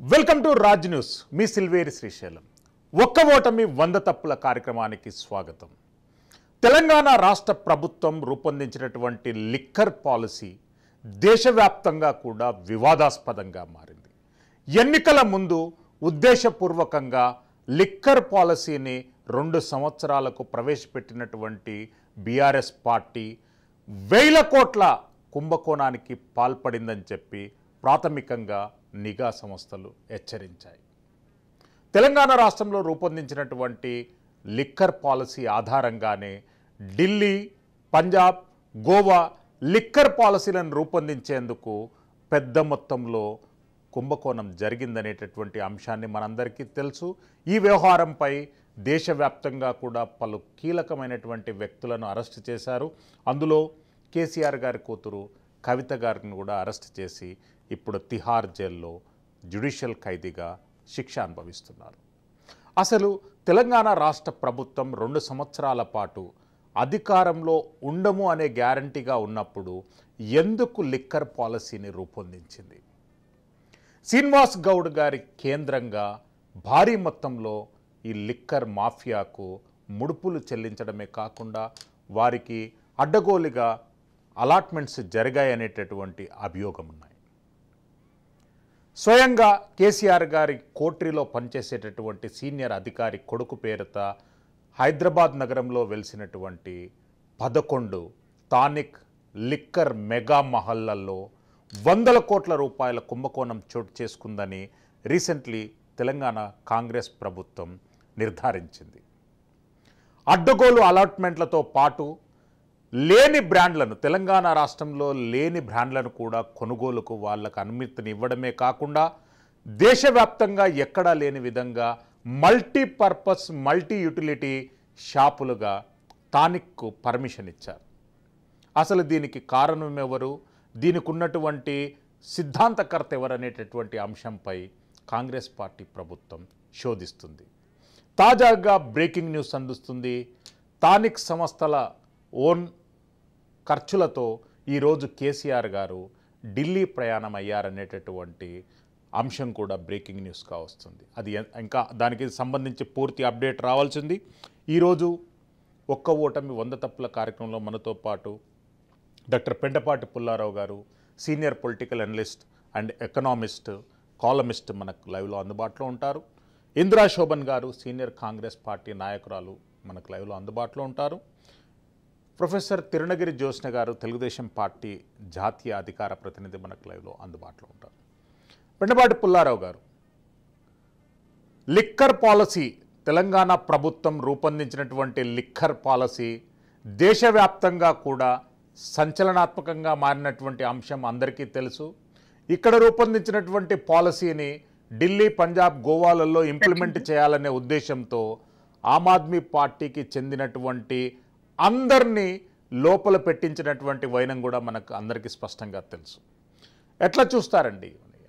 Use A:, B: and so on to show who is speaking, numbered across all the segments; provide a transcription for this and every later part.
A: Welcome to Raj news మీ సిల్వేరి శ్రీశైలం ఒక్క ఓటమి వంద తప్పుల కార్యక్రమానికి స్వాగతం తెలంగాణ రాష్ట్ర ప్రభుత్వం రూపొందించినటువంటి లిక్కర్ పాలసీ దేశవ్యాప్తంగా కూడా వివాదాస్పదంగా మారింది ఎన్నికల ముందు ఉద్దేశపూర్వకంగా లిక్కర్ పాలసీని రెండు సంవత్సరాలకు ప్రవేశపెట్టినటువంటి బీఆర్ఎస్ పార్టీ వేల కోట్ల కుంభకోణానికి పాల్పడిందని చెప్పి ప్రాథమికంగా నిఘా సంస్థలు హెచ్చరించాయి తెలంగాణ రాష్ట్రంలో రూపొందించినటువంటి లిక్కర్ పాలసీ ఆధారంగానే ఢిల్లీ పంజాబ్ గోవా లిక్కర్ పాలసీలను రూపొందించేందుకు పెద్ద మొత్తంలో కుంభకోణం జరిగిందనేటటువంటి అంశాన్ని మనందరికీ తెలుసు ఈ వ్యవహారంపై దేశవ్యాప్తంగా కూడా పలు కీలకమైనటువంటి వ్యక్తులను అరెస్ట్ చేశారు అందులో కేసీఆర్ గారి కూతురు కవిత గారిని కూడా అరెస్ట్ చేసి ఇప్పుడు తిహార్ జైల్లో జ్యుడిషియల్ ఖైదీగా శిక్ష అనుభవిస్తున్నారు అసలు తెలంగాణ రాష్ట్ర ప్రభుత్వం రెండు సంవత్సరాల పాటు అధికారంలో ఉండము అనే గ్యారంటీగా ఉన్నప్పుడు ఎందుకు లిక్కర్ పాలసీని రూపొందించింది శ్రీనివాస్ గౌడ్ గారి కేంద్రంగా భారీ మొత్తంలో ఈ లిక్కర్ మాఫియాకు ముడుపులు చెల్లించడమే కాకుండా వారికి అడ్డగోలుగా అలాట్మెంట్స్ జరిగాయనేటటువంటి అభియోగం ఉన్నాయి స్వయంగా కేసీఆర్ గారి కోట్రీలో పనిచేసేటటువంటి సీనియర్ అధికారి కొడుకు పేరుత హైదరాబాద్ నగరంలో వెలిసినటువంటి పదకొండు తానిక్ లిక్కర్ మెగా మహల్లల్లో వందల కోట్ల రూపాయల కుంభకోణం చోటు చేసుకుందని రీసెంట్లీ తెలంగాణ కాంగ్రెస్ ప్రభుత్వం నిర్ధారించింది అడ్డగోలు అలాట్మెంట్లతో పాటు లేని బ్రాండ్లను తెలంగాణ రాష్ట్రంలో లేని బ్రాండ్లను కూడా కొనుగోలుకు వాళ్ళకు అనుమతిని ఇవ్వడమే కాకుండా దేశవ్యాప్తంగా ఎక్కడా లేని విధంగా మల్టీపర్పస్ మల్టీ యూటిలిటీ షాపులుగా టానిక్కు పర్మిషన్ ఇచ్చారు అసలు దీనికి కారణం ఎవరు దీనికి ఉన్నటువంటి సిద్ధాంతకర్త ఎవరనేటటువంటి అంశంపై కాంగ్రెస్ పార్టీ ప్రభుత్వం శోధిస్తుంది తాజాగా బ్రేకింగ్ న్యూస్ అందిస్తుంది తానిక్ సంస్థల ఓన్ ఖర్చులతో ఈరోజు కేసీఆర్ గారు ఢిల్లీ ప్రయాణం అయ్యారనేటటువంటి అంశం కూడా బ్రేకింగ్ న్యూస్గా వస్తుంది అది ఎ- ఇంకా దానికి సంబంధించి పూర్తి అప్డేట్ రావాల్సింది ఈరోజు ఒక్క ఓటమి వంద తప్పుల కార్యక్రమంలో మనతో పాటు డాక్టర్ పెండపాటి పుల్లారావు గారు senior political analyst and economist columnist మనకు లైవ్లో అందుబాటులో ఉంటారు ఇందిరా శోభన్ గారు సీనియర్ కాంగ్రెస్ పార్టీ నాయకురాలు మనకు లైవ్లో అందుబాటులో ఉంటారు ప్రొఫెసర్ తిరునగిరి జ్యోత్స్న గారు తెలుగుదేశం పార్టీ జాతీయ అధికార ప్రతినిధి మనకు లైవ్లో అందుబాటులో ఉంటారు పెండపాటి పుల్లారావు గారు లిక్కర్ పాలసీ తెలంగాణ ప్రభుత్వం రూపొందించినటువంటి లిక్కర్ పాలసీ దేశవ్యాప్తంగా కూడా సంచలనాత్మకంగా మారినటువంటి అంశం అందరికీ తెలుసు ఇక్కడ రూపొందించినటువంటి పాలసీని ఢిల్లీ పంజాబ్ గోవాలలో ఇంప్లిమెంట్ చేయాలనే ఉద్దేశంతో ఆమ్ ఆద్మీ పార్టీకి చెందినటువంటి అందరినీ లోపల పెట్టించినటువంటి వైనం కూడా మనకు అందరికీ స్పష్టంగా తెలుసు ఎట్లా చూస్తారండి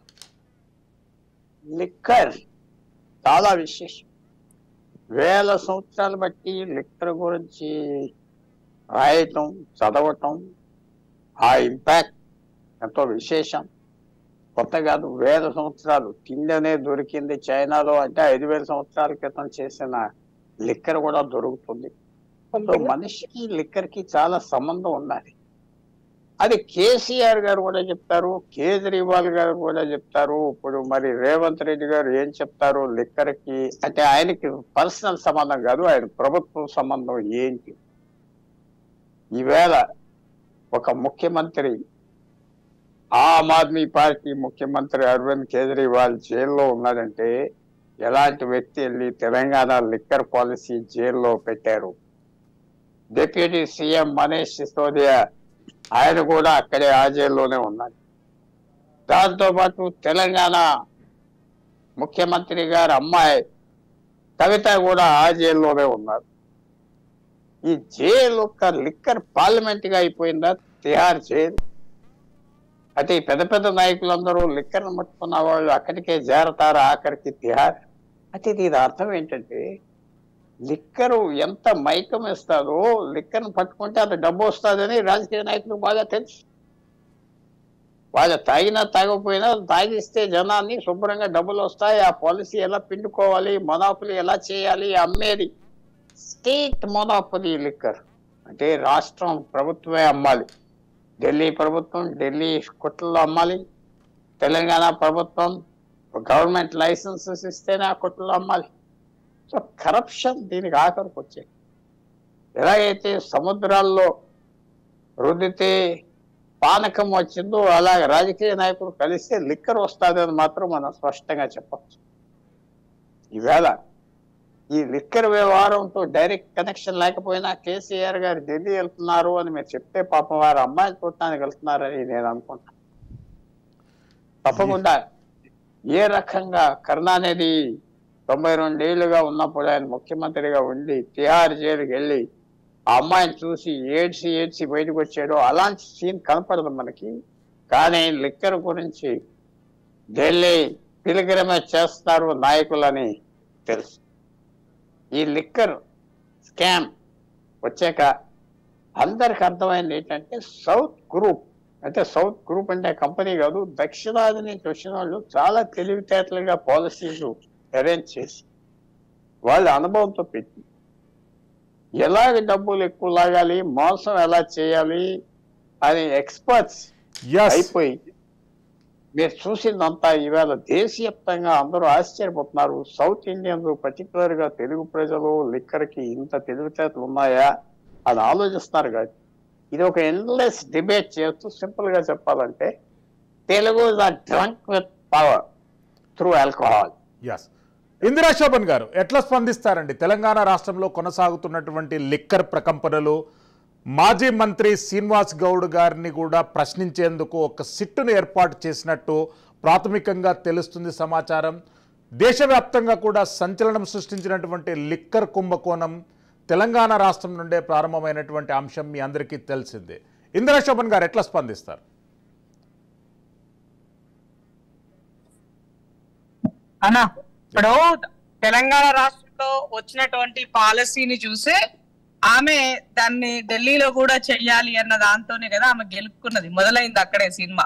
B: లిక్కర్ చాలా విశేషం వేల సంవత్సరాలు బట్టి లిక్కర్ గురించి రాయటం చదవటం ఆ ఇంపాక్ట్ ఎంతో విశేషం కొత్త కాదు వేల సంవత్సరాలు తిండనే దొరికింది చైనాలో అంటే ఐదు వేల సంవత్సరాల క్రితం చేసిన లిక్కర్ కూడా దొరుకుతుంది సో మనిషికి లిక్కర్ కి చాలా సంబంధం ఉన్నది అది కేసీఆర్ గారు కూడా చెప్తారు కేజ్రీవాల్ గారు కూడా చెప్తారు ఇప్పుడు మరి రేవంత్ రెడ్డి గారు ఏం చెప్తారు లిక్కర్ కి అంటే ఆయనకి పర్సనల్ సంబంధం కాదు ఆయన ప్రభుత్వం సంబంధం ఏంటి ఈవేళ ఒక ముఖ్యమంత్రి ఆమ్ ఆద్మీ పార్టీ ముఖ్యమంత్రి అరవింద్ కేజ్రీవాల్ జైల్లో ఉన్నాడంటే ఎలాంటి వ్యక్తి వెళ్ళి తెలంగాణ లిక్కర్ పాలసీ జైల్లో పెట్టారు డిప్యూటీ సీఎం మనీష్ సిసోదియా ఆయన కూడా అక్కడే ఆ జైల్లోనే ఉన్నాడు దాంతో పాటు తెలంగాణ ముఖ్యమంత్రి గారి అమ్మాయి కవిత కూడా ఆ జైల్లోనే ఉన్నారు ఈ జైలు ఒక లిక్కర్ పార్లమెంట్ గా అయిపోయిందా తిహార్ జైలు అయితే ఈ పెద్ద పెద్ద నాయకులందరూ లిక్కర్ ముట్టుకున్న వాళ్ళు అక్కడికే చేరతారు ఆఖరికి తిహార్ అయితే దీని అర్థం ఏంటంటే లిక్కరు ఎంత మైకం ఇస్తారో లిక్కర్ను పట్టుకుంటే అంత డబ్బు వస్తుందని రాజకీయ నాయకులకు బాగా తెలుసు వాళ్ళు తాగినా తాగకపోయినా తాగిస్తే జనాన్ని శుభ్రంగా డబ్బులు వస్తాయి ఆ పాలసీ ఎలా పిండుకోవాలి మొనాపులి ఎలా చేయాలి అమ్మేది స్టేట్ మొనాపులి లిక్కర్ అంటే రాష్ట్రం ప్రభుత్వమే అమ్మాలి ఢిల్లీ ప్రభుత్వం ఢిల్లీ కొట్లలో అమ్మాలి తెలంగాణ ప్రభుత్వం గవర్నమెంట్ లైసెన్సెస్ ఇస్తేనే ఆ కొట్లలో అమ్మాలి సో కరప్షన్ దీనికి ఆఖరికి వచ్చాయి ఎలాగైతే సముద్రాల్లో రుద్దితే పానకం వచ్చిందో అలాగే రాజకీయ నాయకులు కలిస్తే లిక్కర్ వస్తుందని మాత్రం మనం స్పష్టంగా చెప్పచ్చు ఈవేళ ఈ లిక్కర్ వ్యవహారంతో డైరెక్ట్ కనెక్షన్ లేకపోయినా కేసీఆర్ గారు ఢిల్లీ వెళ్తున్నారు అని మీరు చెప్తే పాపం వారు అమ్మాయిని చూడటానికి వెళ్తున్నారని నేను అనుకుంటా తప్పకుండా ఏ రకంగా కరుణానిధి తొంభై రెండేళ్లుగా ఉన్నప్పుడు ఆయన ముఖ్యమంత్రిగా ఉండి తిహార్ జైలుకి వెళ్ళి ఆ అమ్మాయిని చూసి ఏడ్చి ఏడ్చి బయటకు వచ్చాడు అలాంటి సీన్ కనపడదు మనకి కానీ లిక్కర్ గురించి ఢిల్లీ పిలిగ్రమే చేస్తారు నాయకులని తెలుసు ఈ లిక్కర్ స్కామ్ వచ్చాక అందరికి అర్థమైంది ఏంటంటే సౌత్ గ్రూప్ అంటే సౌత్ గ్రూప్ అంటే కంపెనీ కాదు దక్షిణాది నుంచి వచ్చిన వాళ్ళు చాలా తెలివితేటలుగా పాలసీలు అరేంజ్ చేసి వాళ్ళ అనుభవంతో పెట్టి ఎలాగ డబ్బులు ఎక్కువ లాగాలి మోసం ఎలా చేయాలి అని ఎక్స్పర్ట్స్
A: ఎస్
B: అయిపోయి మీరు చూసిందంతా ఈవేళ దేశవ్యాప్తంగా అందరూ ఆశ్చర్యపోతున్నారు సౌత్ ఇండియన్స్ పర్టికులర్ గా తెలుగు ప్రజలు లిక్కర్ కి ఇంత తెలివితేటలు ఉన్నాయా అని ఆలోచిస్తున్నారు కాదు ఇది ఒక ఎండ్లెస్ డిబేట్ చేస్తూ సింపుల్ గా చెప్పాలంటే Telugu is drunk with power through alcohol
A: yes Indira Shobhan గారు ఎట్లా స్పందిస్తారండి తెలంగాణ రాష్ట్రంలో కొనసాగుతున్నటువంటి లిక్కర్ ప్రకంపనలు మాజీ మంత్రి శ్రీనివాస్ గౌడ్ గారిని కూడా ప్రశ్నించేందుకు ఒక సిట్టును ఏర్పాటు చేసినట్టు ప్రాథమికంగా తెలుస్తుంది సమాచారం దేశవ్యాప్తంగా కూడా సంచలనం సృష్టించినటువంటి లిక్కర్ కుంభకోణం తెలంగాణ రాష్ట్రం నుండే ప్రారంభమైనటువంటి అంశం మీ అందరికీ తెలిసిందే ఇందిరా శోభన్ గారు ఎట్లా స్పందిస్తారు
C: అన్న ఇప్పుడు తెలంగాణ రాష్ట్రంలో వచ్చినటువంటి పాలసీని చూసే ఆమె దాన్ని ఢిల్లీలో కూడా చెయ్యాలి అన్న దాంతోనే కదా ఆమె గెలుపుకున్నది మొదలైంది అక్కడే సినిమా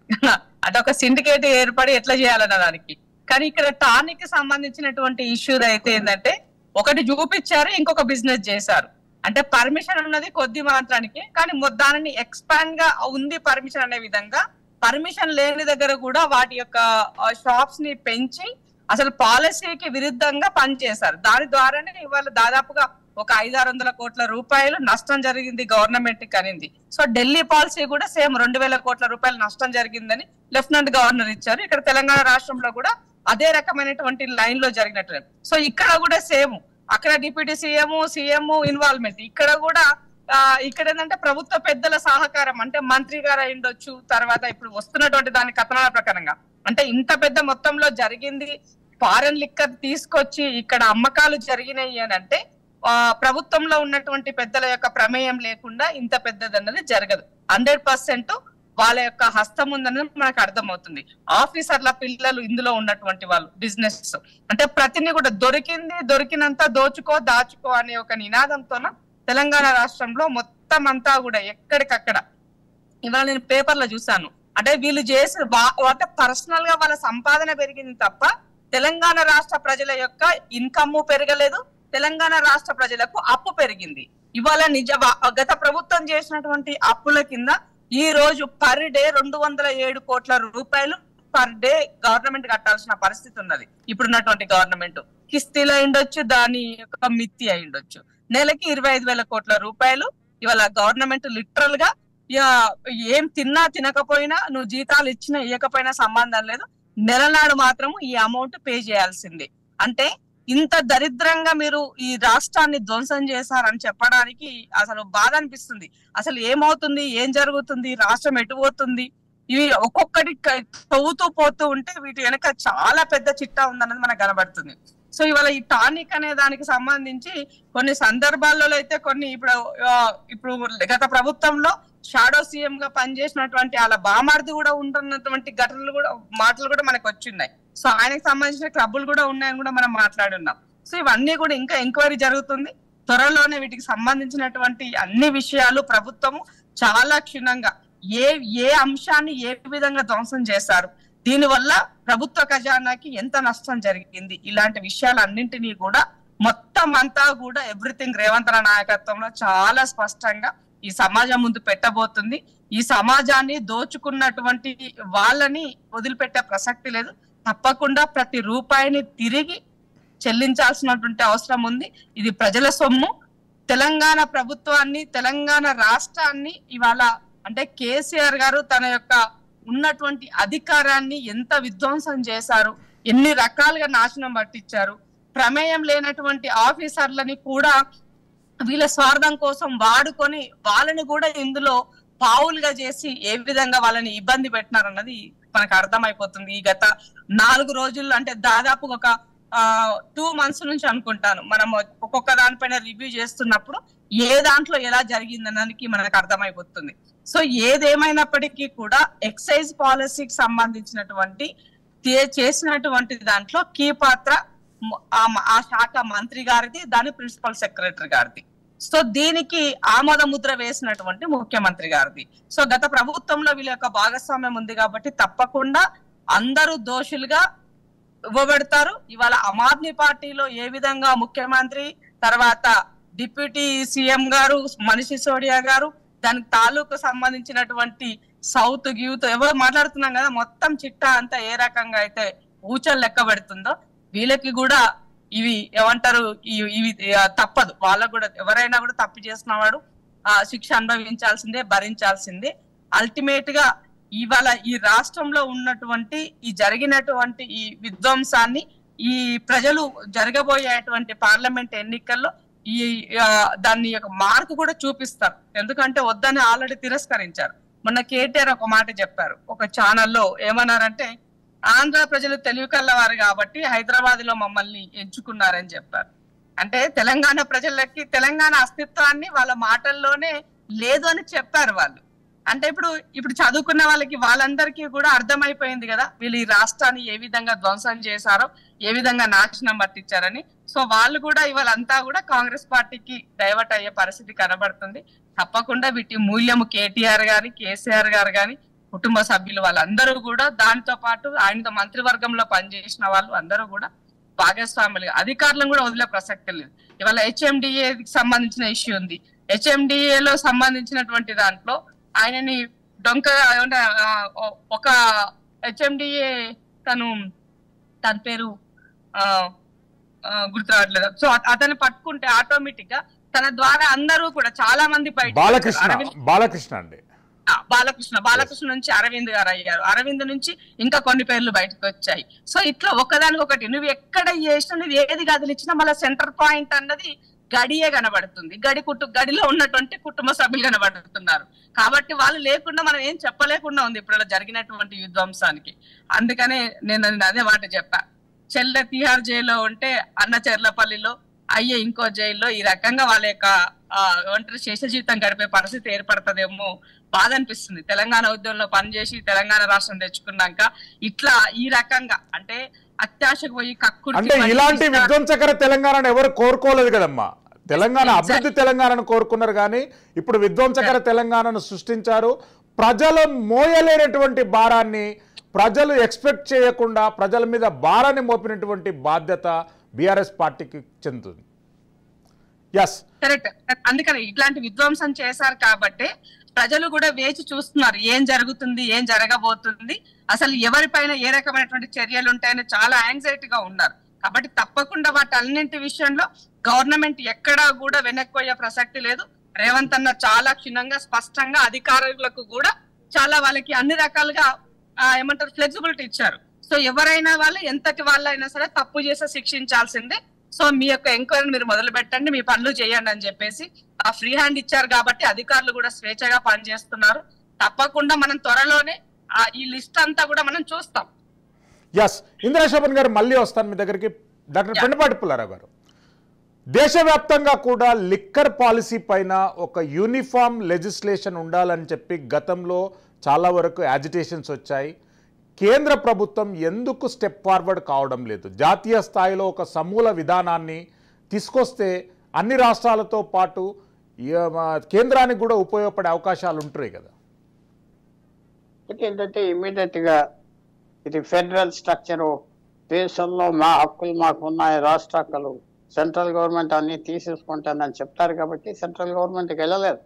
C: అదొక సిండికేట్ ఏర్పడి ఎట్లా చేయాలన్న దానికి కానీ ఇక్కడ టానిక్ కి సంబంధించినటువంటి ఇష్యూ అయితే ఏంటంటే ఒకటి చూపించారు ఇంకొక బిజినెస్ చేశారు అంటే పర్మిషన్ ఉన్నది కొద్ది మాత్రానికి కానీ మొ- దానిని ఎక్స్పాండ్ గా ఉంది పర్మిషన్ అనే విధంగా పర్మిషన్ లేని దగ్గర కూడా వాటి యొక్క షాప్స్ ని పెంచి అసలు పాలసీకి విరుద్ధంగా పనిచేశారు దాని ద్వారానే ఇవాళ దాదాపుగా ఒక ఐదారు వందల కోట్ల రూపాయలు నష్టం జరిగింది గవర్నమెంట్ కి అనింది సో ఢిల్లీ పాలసీ కూడా సేమ్ రెండు వేల కోట్ల రూపాయలు నష్టం జరిగిందని లెఫ్టినెంట్ గవర్నర్ ఇచ్చారు ఇక్కడ తెలంగాణ రాష్ట్రంలో కూడా అదే రకమైనటువంటి లైన్ లో జరిగినట్టు సో ఇక్కడ కూడా సేమ్ అక్కడ డిప్యూటీ సీఎం సీఎం ఇన్వాల్వ్మెంట్ ఇక్కడ కూడా ఆ, ఇక్కడ ఏంటంటే ప్రభుత్వ పెద్దల సహకారం అంటే మంత్రి గారు అయి ఉండొచ్చు తర్వాత ఇప్పుడు వస్తున్నటువంటి దాని కథనాల ప్రకారంగా అంటే ఇంత పెద్ద మొత్తంలో జరిగింది ఫారెన్ లిక్కర్ తీసుకొచ్చి ఇక్కడ అమ్మకాలు జరిగినాయి అని అంటే ఆ, ప్రభుత్వంలో ఉన్నటువంటి పెద్దల యొక్క ప్రమేయం లేకుండా ఇంత పెద్దదన్నది జరగదు హండ్రెడ్ పర్సెంట్ వాళ్ళ యొక్క హస్తం ఉందన్నది మనకు అర్థమవుతుంది ఆఫీసర్ల పిల్లలు ఇందులో ఉన్నటువంటి వాళ్ళు బిజినెస్ అంటే ప్రతిని కూడా దొరికింది దొరికినంత దోచుకో దాచుకో అనే ఒక నినాదంతోన తెలంగాణ రాష్ట్రంలో మొత్తం అంతా కూడా ఎక్కడికక్కడ ఇవాళ నేను పేపర్లో చూసాను అంటే వీళ్ళు చేసిన వా- అంటే పర్సనల్ గా వాళ్ళ సంపాదన పెరిగింది తప్ప తెలంగాణ రాష్ట్ర ప్రజల యొక్క ఇన్కమ్ పెరగలేదు తెలంగాణ రాష్ట్ర ప్రజలకు అప్పు పెరిగింది ఇవాళ నిజ వా- గత ప్రభుత్వం చేసినటువంటి అప్పుల కింద ఈ రోజు పర్ డే రెండు వందల ఏడు కోట్ల రూపాయలు పర్ డే గవర్నమెంట్ కట్టాల్సిన పరిస్థితి ఉన్నది ఇప్పుడున్నటువంటి గవర్నమెంట్ కిస్తీలు అయి ఉండొచ్చు దాని యొక్క మిత్తి అయి ఉండొచ్చు నెలకి ఇరవై ఐదు వేల కోట్ల రూపాయలు ఇవాళ గవర్నమెంట్ లిటరల్ గా ఇక ఏం తిన్నా తినకపోయినా నువ్వు జీతాలు ఇచ్చినా ఇవ్వకపోయినా సంబంధం లేదు నెల నాడు మాత్రం ఈ అమౌంట్ పే చేయాల్సిందే అంటే ఇంత దరిద్రంగా మీరు ఈ రాష్ట్రాన్ని ధ్వంసం చేశారని చెప్పడానికి అసలు బాధ అనిపిస్తుంది అసలు ఏమవుతుంది ఏం జరుగుతుంది రాష్ట్రం ఎటు పోతుంది ఇవి ఒక్కొక్కటి క- తవ్వుతూ పోతూ ఉంటే వీటి వెనక చాలా పెద్ద చిట్టా ఉందన్నది మనకు కనబడుతుంది సో ఇవాళ ఈ టానిక్ అనే దానికి సంబంధించి కొన్ని సందర్భాల్లో అయితే కొన్ని ఇప్పుడు ఆ, ఇప్పుడు గత ప్రభుత్వంలో షాడో సీఎం గా పనిచేసినటువంటి వాళ్ళ బామార్ది కూడా ఉంటున్నటువంటి ఘటనలు కూడా మాటలు కూడా మనకు వచ్చిన్నాయి సో ఆయనకు సంబంధించిన క్లబ్బులు కూడా ఉన్నాయని కూడా మనం మాట్లాడున్నాం సో ఇవన్నీ కూడా ఇంకా ఎంక్వైరీ జరుగుతుంది త్వరలోనే వీటికి సంబంధించినటువంటి అన్ని విషయాలు ప్రభుత్వము చాలా క్షుణ్ణంగా ఏ ఏ అంశాన్ని ఏ విధంగా ధ్వంసం చేశారు దీనివల్ల ప్రభుత్వ ఖజానాకి ఎంత నష్టం జరిగింది ఇలాంటి విషయాలన్నింటినీ కూడా మొత్తం అంతా కూడా ఎవ్రీథింగ్ రేవంత్ రావు నాయకత్వంలో చాలా స్పష్టంగా ఈ సమాజం ముందు పెట్టబోతుంది ఈ సమాజాన్ని దోచుకున్నటువంటి వాళ్ళని వదిలిపెట్టే ప్రసక్తి లేదు తప్పకుండా ప్రతి రూపాయిని తిరిగి చెల్లించాల్సినటువంటి అవసరం ఉంది ఇది ప్రజల సొమ్ము తెలంగాణ ప్రభుత్వాన్ని తెలంగాణ రాష్ట్రాన్ని ఇవాళ అంటే కేసీఆర్ గారు తన యొక్క ఉన్నటువంటి అధికారాన్ని ఎంత విధ్వంసం చేశారు ఎన్ని రకాలుగా నాశనం పట్టించారు ప్రమేయం లేనటువంటి ఆఫీసర్లని కూడా వీళ్ళ స్వార్థం కోసం వాడుకొని వాళ్ళని కూడా ఇందులో పావులుగా చేసి ఏ విధంగా వాళ్ళని ఇబ్బంది పెట్టినారన్నది మనకు అర్థమైపోతుంది ఈ గత నాలుగు రోజుల్లో అంటే దాదాపు ఒక టూ మంత్స్ నుంచి అనుకుంటాను మనం ఒక్కొక్క దానిపైన రివ్యూ చేస్తున్నప్పుడు ఏ దాంట్లో ఎలా జరిగిందనడానికి మనకు అర్థమైపోతుంది సో ఏదేమైనప్పటికీ కూడా ఎక్సైజ్ పాలసీకి సంబంధించినటువంటి తే- చేసినటువంటి దాంట్లో కీ పాత్ర మ- ఆ మ- ఆ శాఖ మంత్రి గారిది దాని ప్రిన్సిపల్ సెక్రటరీ గారిది సో దీనికి ఆమోద ముద్ర వేసినటువంటి ముఖ్యమంత్రి గారిది సో గత ప్రభుత్వంలో వీళ్ళ యొక్క భాగస్వామ్యం ఉంది కాబట్టి తప్పకుండా అందరూ దోషులుగా ఇవ్వబెడతారు ఇవాళ ఆమ్ ఆద్మీ పార్టీలో ఏ విధంగా ముఖ్యమంత్రి తర్వాత డిప్యూటీ సీఎం గారు మనీష్ సిసోడియా గారు దానికి తాలూకు సంబంధించినటువంటి సౌత్ యూత్ ఎవరు మాట్లాడుతున్నాం కదా మొత్తం చిట్టా అంతా ఏ రకంగా అయితే ఊచలు లెక్క పెడుతుందో వీళ్ళకి కూడా ఇవి ఏమంటారు ఇవి ఇవి ఆ, తప్పదు వాళ్ళకు కూడా ఎవరైనా కూడా తప్పు చేసిన వాడు ఆ శిక్ష అనుభవించాల్సిందే భరించాల్సిందే అల్టిమేట్ గా ఇవాళ ఈ రాష్ట్రంలో ఉన్నటువంటి ఈ జరిగినటువంటి ఈ విధ్వంసాన్ని ఈ ప్రజలు జరగబోయేటువంటి పార్లమెంట్ ఎన్నికల్లో ఈ ఆ, దాన్ని యొక్క మార్కు కూడా చూపిస్తారు ఎందుకంటే వద్దని ఆల్రెడీ తిరస్కరించారు మొన్న కేటీఆర్ ఒక మాట చెప్పారు ఒక ఛానల్లో ఏమన్నారంటే ఆంధ్ర ప్రజలు తెలివి కల్లవారు కాబట్టి హైదరాబాద్ లో మమ్మల్ని ఎంచుకున్నారని చెప్పారు అంటే తెలంగాణ ప్రజలకి తెలంగాణ అస్తిత్వాన్ని వాళ్ళ మాటల్లోనే లేదు అని చెప్పారు వాళ్ళు అంటే ఇప్పుడు ఇప్పుడు చదువుకున్న వాళ్ళకి వాళ్ళందరికీ కూడా అర్థమైపోయింది కదా వీళ్ళు ఈ రాష్ట్రాన్ని ఏ విధంగా ధ్వంసం చేశారో ఏ విధంగా నాశనం పట్టించారని సో వాళ్ళు కూడా ఇవాళంతా కూడా కాంగ్రెస్ పార్టీకి డైవర్ట్ అయ్యే పరిస్థితి కనబడుతుంది తప్పకుండా వీటి మూల్యము కేటీఆర్ గారి కేసీఆర్ గారు గాని కుటుంబ సభ్యులు వాళ్ళందరూ కూడా దానితో పాటు ఆయనతో మంత్రివర్గంలో పనిచేసిన వాళ్ళు అందరూ కూడా భాగస్వాములు అధికారులను కూడా వదిలే ప్రసక్తి లేదు ఇవాళ హెచ్ఎండిఏ సంబంధించిన ఇష్యూ ఉంది HMDA లో సంబంధించినటువంటి దాంట్లో ఆయనని డొంక ఏమంటే, ఆ, ఒ- ఒక హెచ్ఎండిఏ తను తన పేరు ఆ, ఆ, గుర్తు రావట్లేదు సో అత- అతన్ని పట్టుకుంటే ఆటోమేటిక్ గా తన ద్వారా అందరూ కూడా చాలా మంది బయట
A: బాలకృష్ణ
C: అరవింద్
A: బాలకృష్ణ అండి
C: ఆ, బాలకృష్ణ బాలకృష్ణ నుంచి అరవింద్ గారు అయ్యారు అరవింద్ నుంచి ఇంకా కొన్ని పేర్లు బయటకు వచ్చాయి సో ఇట్లా ఒకదానికి ఒకటి నువ్వు ఎక్కడ చేసినా నువ్వు ఏది కదిలిచ్చినా మళ్ళీ సెంటర్ పాయింట్ అన్నది గడియే కనబడుతుంది గడి కుటు గడిలో ఉన్నటువంటి కుటుంబ సభ్యులు కనబడుతున్నారు కాబట్టి వాళ్ళు లేకుండా మనం ఏం చెప్పలేకుండా ఉంది ఇప్పుడు ఇలా జరిగినటువంటి విధ్వంసానికి అందుకనే నేను నేను అదే మాట చెప్పా చెల్లె తిహార్ జైల్లో ఉంటే అన్న చెర్లపల్లిలో అయ్యే ఇంకో జైల్లో ఈ రకంగా వాళ్ళ యొక్క ఆ, ఏమంటారు శేష జీవితం గడిపే పరిస్థితి ఏర్పడుతుందేమో బాధ అనిపిస్తుంది తెలంగాణ ఉద్యమంలో పనిచేసి తెలంగాణ రాష్ట్రం తెచ్చుకున్నాక ఇట్లా ఈ రకంగా అంటే అత్యాశకు పోయి కక్కుర్తి
A: అంటే
C: పడి
A: ఇలాంటి
C: ఇష్ట-
A: విధ్వంసకర తెలంగాణను ఎవరు కోరుకోలేదు కదమ్మా తెలంగాణ
C: Exactly.
A: అభివృద్ధి తెలంగాణను కోరుకున్నారు కానీ ఇప్పుడు విధ్వంసకర తెలంగాణను సృష్టించారు ప్రజలు మోయలేనటువంటి భారాన్ని ప్రజలు ఎక్స్పెక్ట్ చేయకుండా ప్రజల మీద భారాన్ని మోపినటువంటి బాధ్యత బీఆర్ఎస్ పార్టీకి చెందుతుంది ఎస్
C: కరెక్ట్ అందుకని ఇట్లాంటి విధ్వంసం చేశారు కాబట్టి ప్రజలు కూడా వేచి చూస్తున్నారు ఏం జరుగుతుంది ఏం జరగబోతుంది అసలు ఎవరిపైన ఏ రకమైనటువంటి చర్యలు ఉంటాయని చాలా యాంగ్జైటీగా ఉన్నారు కాబట్టి తప్పకుండా వాటన్నింటి విషయంలో గవర్నమెంట్ ఎక్కడా కూడా వెనక్కిపోయే ప్రసక్తి లేదు రేవంత్ అన్న చాలా క్షుణ్ణంగా స్పష్టంగా అధికారులకు కూడా చాలా వాళ్ళకి అన్ని రకాలుగా ఆ, ఏమంటారు ఫ్లెక్సిబిలిటీ ఇచ్చారు సో ఎవరైనా వాళ్ళు ఎంతటి వాళ్ళైనా సరే తప్పు చేస్తే శిక్షించాల్సిందే సో మీ యొక్క ఎంక్వైరీ మీరు మొదలు పెట్టండి మీ పనులు చేయండి అని చెప్పేసి ఆ ఫ్రీ హ్యాండ్ ఇచ్చారు కాబట్టి అధికారులు కూడా స్వేచ్ఛగా పనిచేస్తున్నారు తప్పకుండా మనం త్వరలోనే ఆ ఈ లిస్ట్ అంతా కూడా మనం చూస్తాం
A: ఎస్ ఇందిరాశోభన్ గారు మళ్ళీ వస్తాను మీ దగ్గరికి డాక్టర్ పెండపాటి పుల్లారావు గారు దేశవ్యాప్తంగా కూడా లిక్కర్ పాలసీ పైన ఒక యూనిఫామ్ లెజిస్లేషన్ ఉండాలని చెప్పి గతంలో చాలా వరకు యాజిటేషన్స్ వచ్చాయి కేంద్ర ప్రభుత్వం ఎందుకు స్టెప్ ఫార్వర్డ్ కావడం లేదు జాతీయ స్థాయిలో ఒక సమూల విధానాన్ని తీసుకొస్తే అన్ని రాష్ట్రాలతో పాటు ఈ, ఆ, కేంద్రానికి కూడా ఉపయోగపడే అవకాశాలు ఉంటున్నాయి కదా
B: ఒకటి ఏంటంటే ఇమీడియట్ గా ఇది ఫెడరల్ స్ట్రక్చరు దేశంలో మా హక్కులు మాకు ఉన్నాయి రాష్ట్ర హక్కులు సెంట్రల్ గవర్నమెంట్ అన్ని తీసేసుకుంటానని చెప్తారు కాబట్టి సెంట్రల్ గవర్నమెంట్కి వెళ్ళలేదు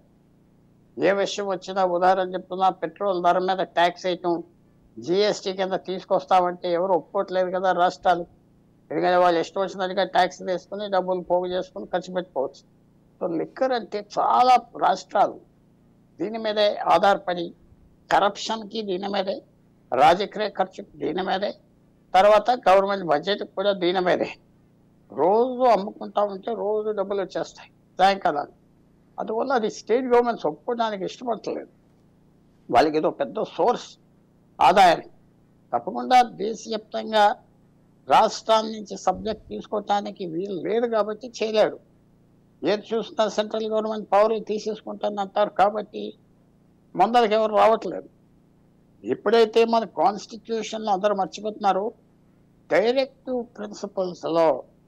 B: ఏ విషయం వచ్చినా ఉదాహరణ చెప్తున్నా పెట్రోల్ ధర మీద ట్యాక్స్ వేయటం జిఎస్టీ కింద తీసుకొస్తామంటే ఎవరు ఒప్పుకోవట్లేదు కదా రాష్ట్రాలు ఎందుకంటే వాళ్ళు ఇష్టం వచ్చినట్టుగా ట్యాక్స్ వేసుకుని డబ్బులు పోగు చేసుకుని ఖర్చు పెట్టుకోవచ్చు సో లిక్కర్ అంటే చాలా రాష్ట్రాలు దీని మీదే ఆధారపడి కరప్షన్కి దీని మీదే రాజకీయ ఖర్చు దీని మీదే తర్వాత గవర్నమెంట్ బడ్జెట్ కూడా దీని మీదే రోజు అమ్ముకుంటా ఉంటే రోజు డబ్బులు వచ్చేస్తాయి సాయంకాలాలు అందువల్ల అది స్టేట్ గవర్నమెంట్స్ ఒప్పుకోవడానికి ఇష్టపడలేదు వాళ్ళకి ఏదో పెద్ద సోర్స్ ఆదాయం తప్పకుండా దేశవ్యాప్తంగా రాష్ట్రాల నుంచి సబ్జెక్ట్ తీసుకోవటానికి వీలు లేదు కాబట్టి చేయలేడు ఏది చూసినా సెంట్రల్ గవర్నమెంట్ పవర్లు తీసేసుకుంటానంటారు కాబట్టి ముందరికి ఎవరు రావట్లేదు ఎప్పుడైతే మన కాన్స్టిట్యూషన్ అందరూ మర్చిపోతున్నారు డైరెక్టివ్ ప్రిన్సిపల్స్ లో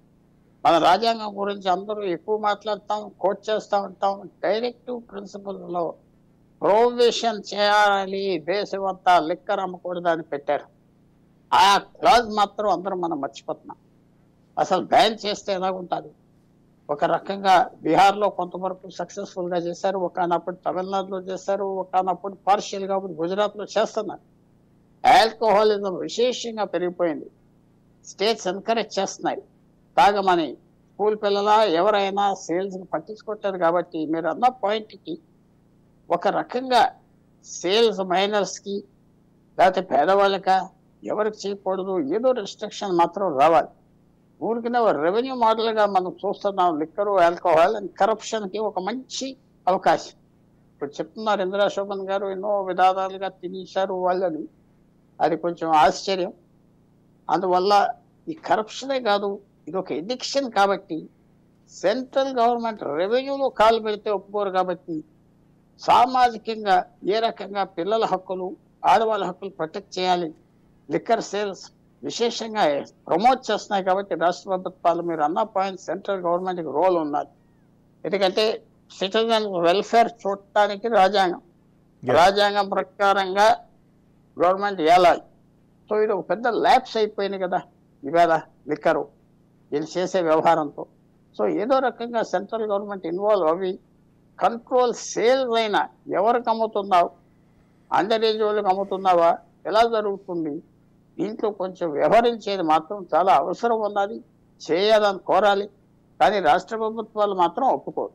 B: మన రాజ్యాంగం గురించి అందరూ ఎక్కువ మాట్లాడతాం కోట్ చేస్తూ ఉంటాం డైరెక్టివ్ ప్రిన్సిపల్స్ లో ప్రొవిషన్ చేయాలి దేశం అంతా లిక్కర్ అమ్మకూడదు అని పెట్టారు ఆ క్లాజ్ మాత్రం అందరం మనం మర్చిపోతున్నాం అసలు బ్యాన్ చేస్తే ఎలాగుంటుంది ఒక రకంగా బీహార్లో కొంతవరకు సక్సెస్ఫుల్ గా చేశారు ఒకనప్పుడు తమిళనాడులో చేశారు ఒకనప్పుడు పార్షియల్ గా గుజరాత్ లో చేస్తున్నారు ఆల్కహాలిజం విశేషంగా పెరిగిపోయింది స్టేట్స్ ఎంకరేజ్ చేస్తున్నాయి తాగమని స్కూల్ పిల్లల ఎవరైనా సేల్స్ పట్టించుకోవట్లేదు కాబట్టి మీరు అన్న point కి ఒక రకంగా సేల్స్ మైనర్స్ కి లేకపోతే పేదవాళ్ళక ఎవరికి చేయకూడదు ఏదో రెస్ట్రిక్షన్ మాత్రం రావాలి ఊరికినే రెవెన్యూ మోడల్ గా మనం చూస్తున్నాం లిక్కరు ఆల్కహాల్ అండ్ కరప్షన్ కి ఒక మంచి అవకాశం ఇప్పుడు చెప్తున్నారు ఇందిరా శోభన్ గారు ఎన్నో విధానాలుగా తినేశారు వాళ్ళని అది కొంచెం ఆశ్చర్యం అందువల్ల ఈ కరప్షనే కాదు ఇది ఒక ఎడిక్షన్ కాబట్టి సెంట్రల్ గవర్నమెంట్ రెవెన్యూలో కాలు పెడితే ఒప్పుకోరు కాబట్టి సామాజికంగా ఏ రకంగా పిల్లల హక్కులు ఆడవాళ్ళ హక్కులు ప్రొటెక్ట్ చేయాలి లిక్కర్ సేల్స్ విశేషంగా ప్రమోట్ చేస్తున్నాయి కాబట్టి రాష్ట్ర ప్రభుత్వాలు మీరు అన్న పాయింట్ సెంట్రల్ గవర్నమెంట్కి రోల్ ఉన్నది ఎందుకంటే సిటిజన్ వెల్ఫేర్ చూడటానికి రాజ్యాంగం
A: Yes.
B: రాజ్యాంగం ప్రకారంగా గవర్నమెంట్ ఏలాలి సో ఇది ఒక పెద్ద ల్యాబ్స్ అయిపోయింది కదా ఇవాళ లిక్కరు వీళ్ళు చేసే వ్యవహారంతో సో ఏదో రకంగా సెంట్రల్ గవర్నమెంట్ ఇన్వాల్వ్ అవి కంట్రోల్ సేల్ అయినా ఎవరికి అమ్ముతున్నావు అండర్ ఏజ్ వాళ్ళకి అమ్ముతున్నావా ఎలా జరుగుతుంది దీంట్లో కొంచెం వ్యవహరించేది మాత్రం చాలా అవసరం ఉన్నది చేయాలని కోరాలి కానీ రాష్ట్ర ప్రభుత్వాలు మాత్రం ఒప్పుకోరు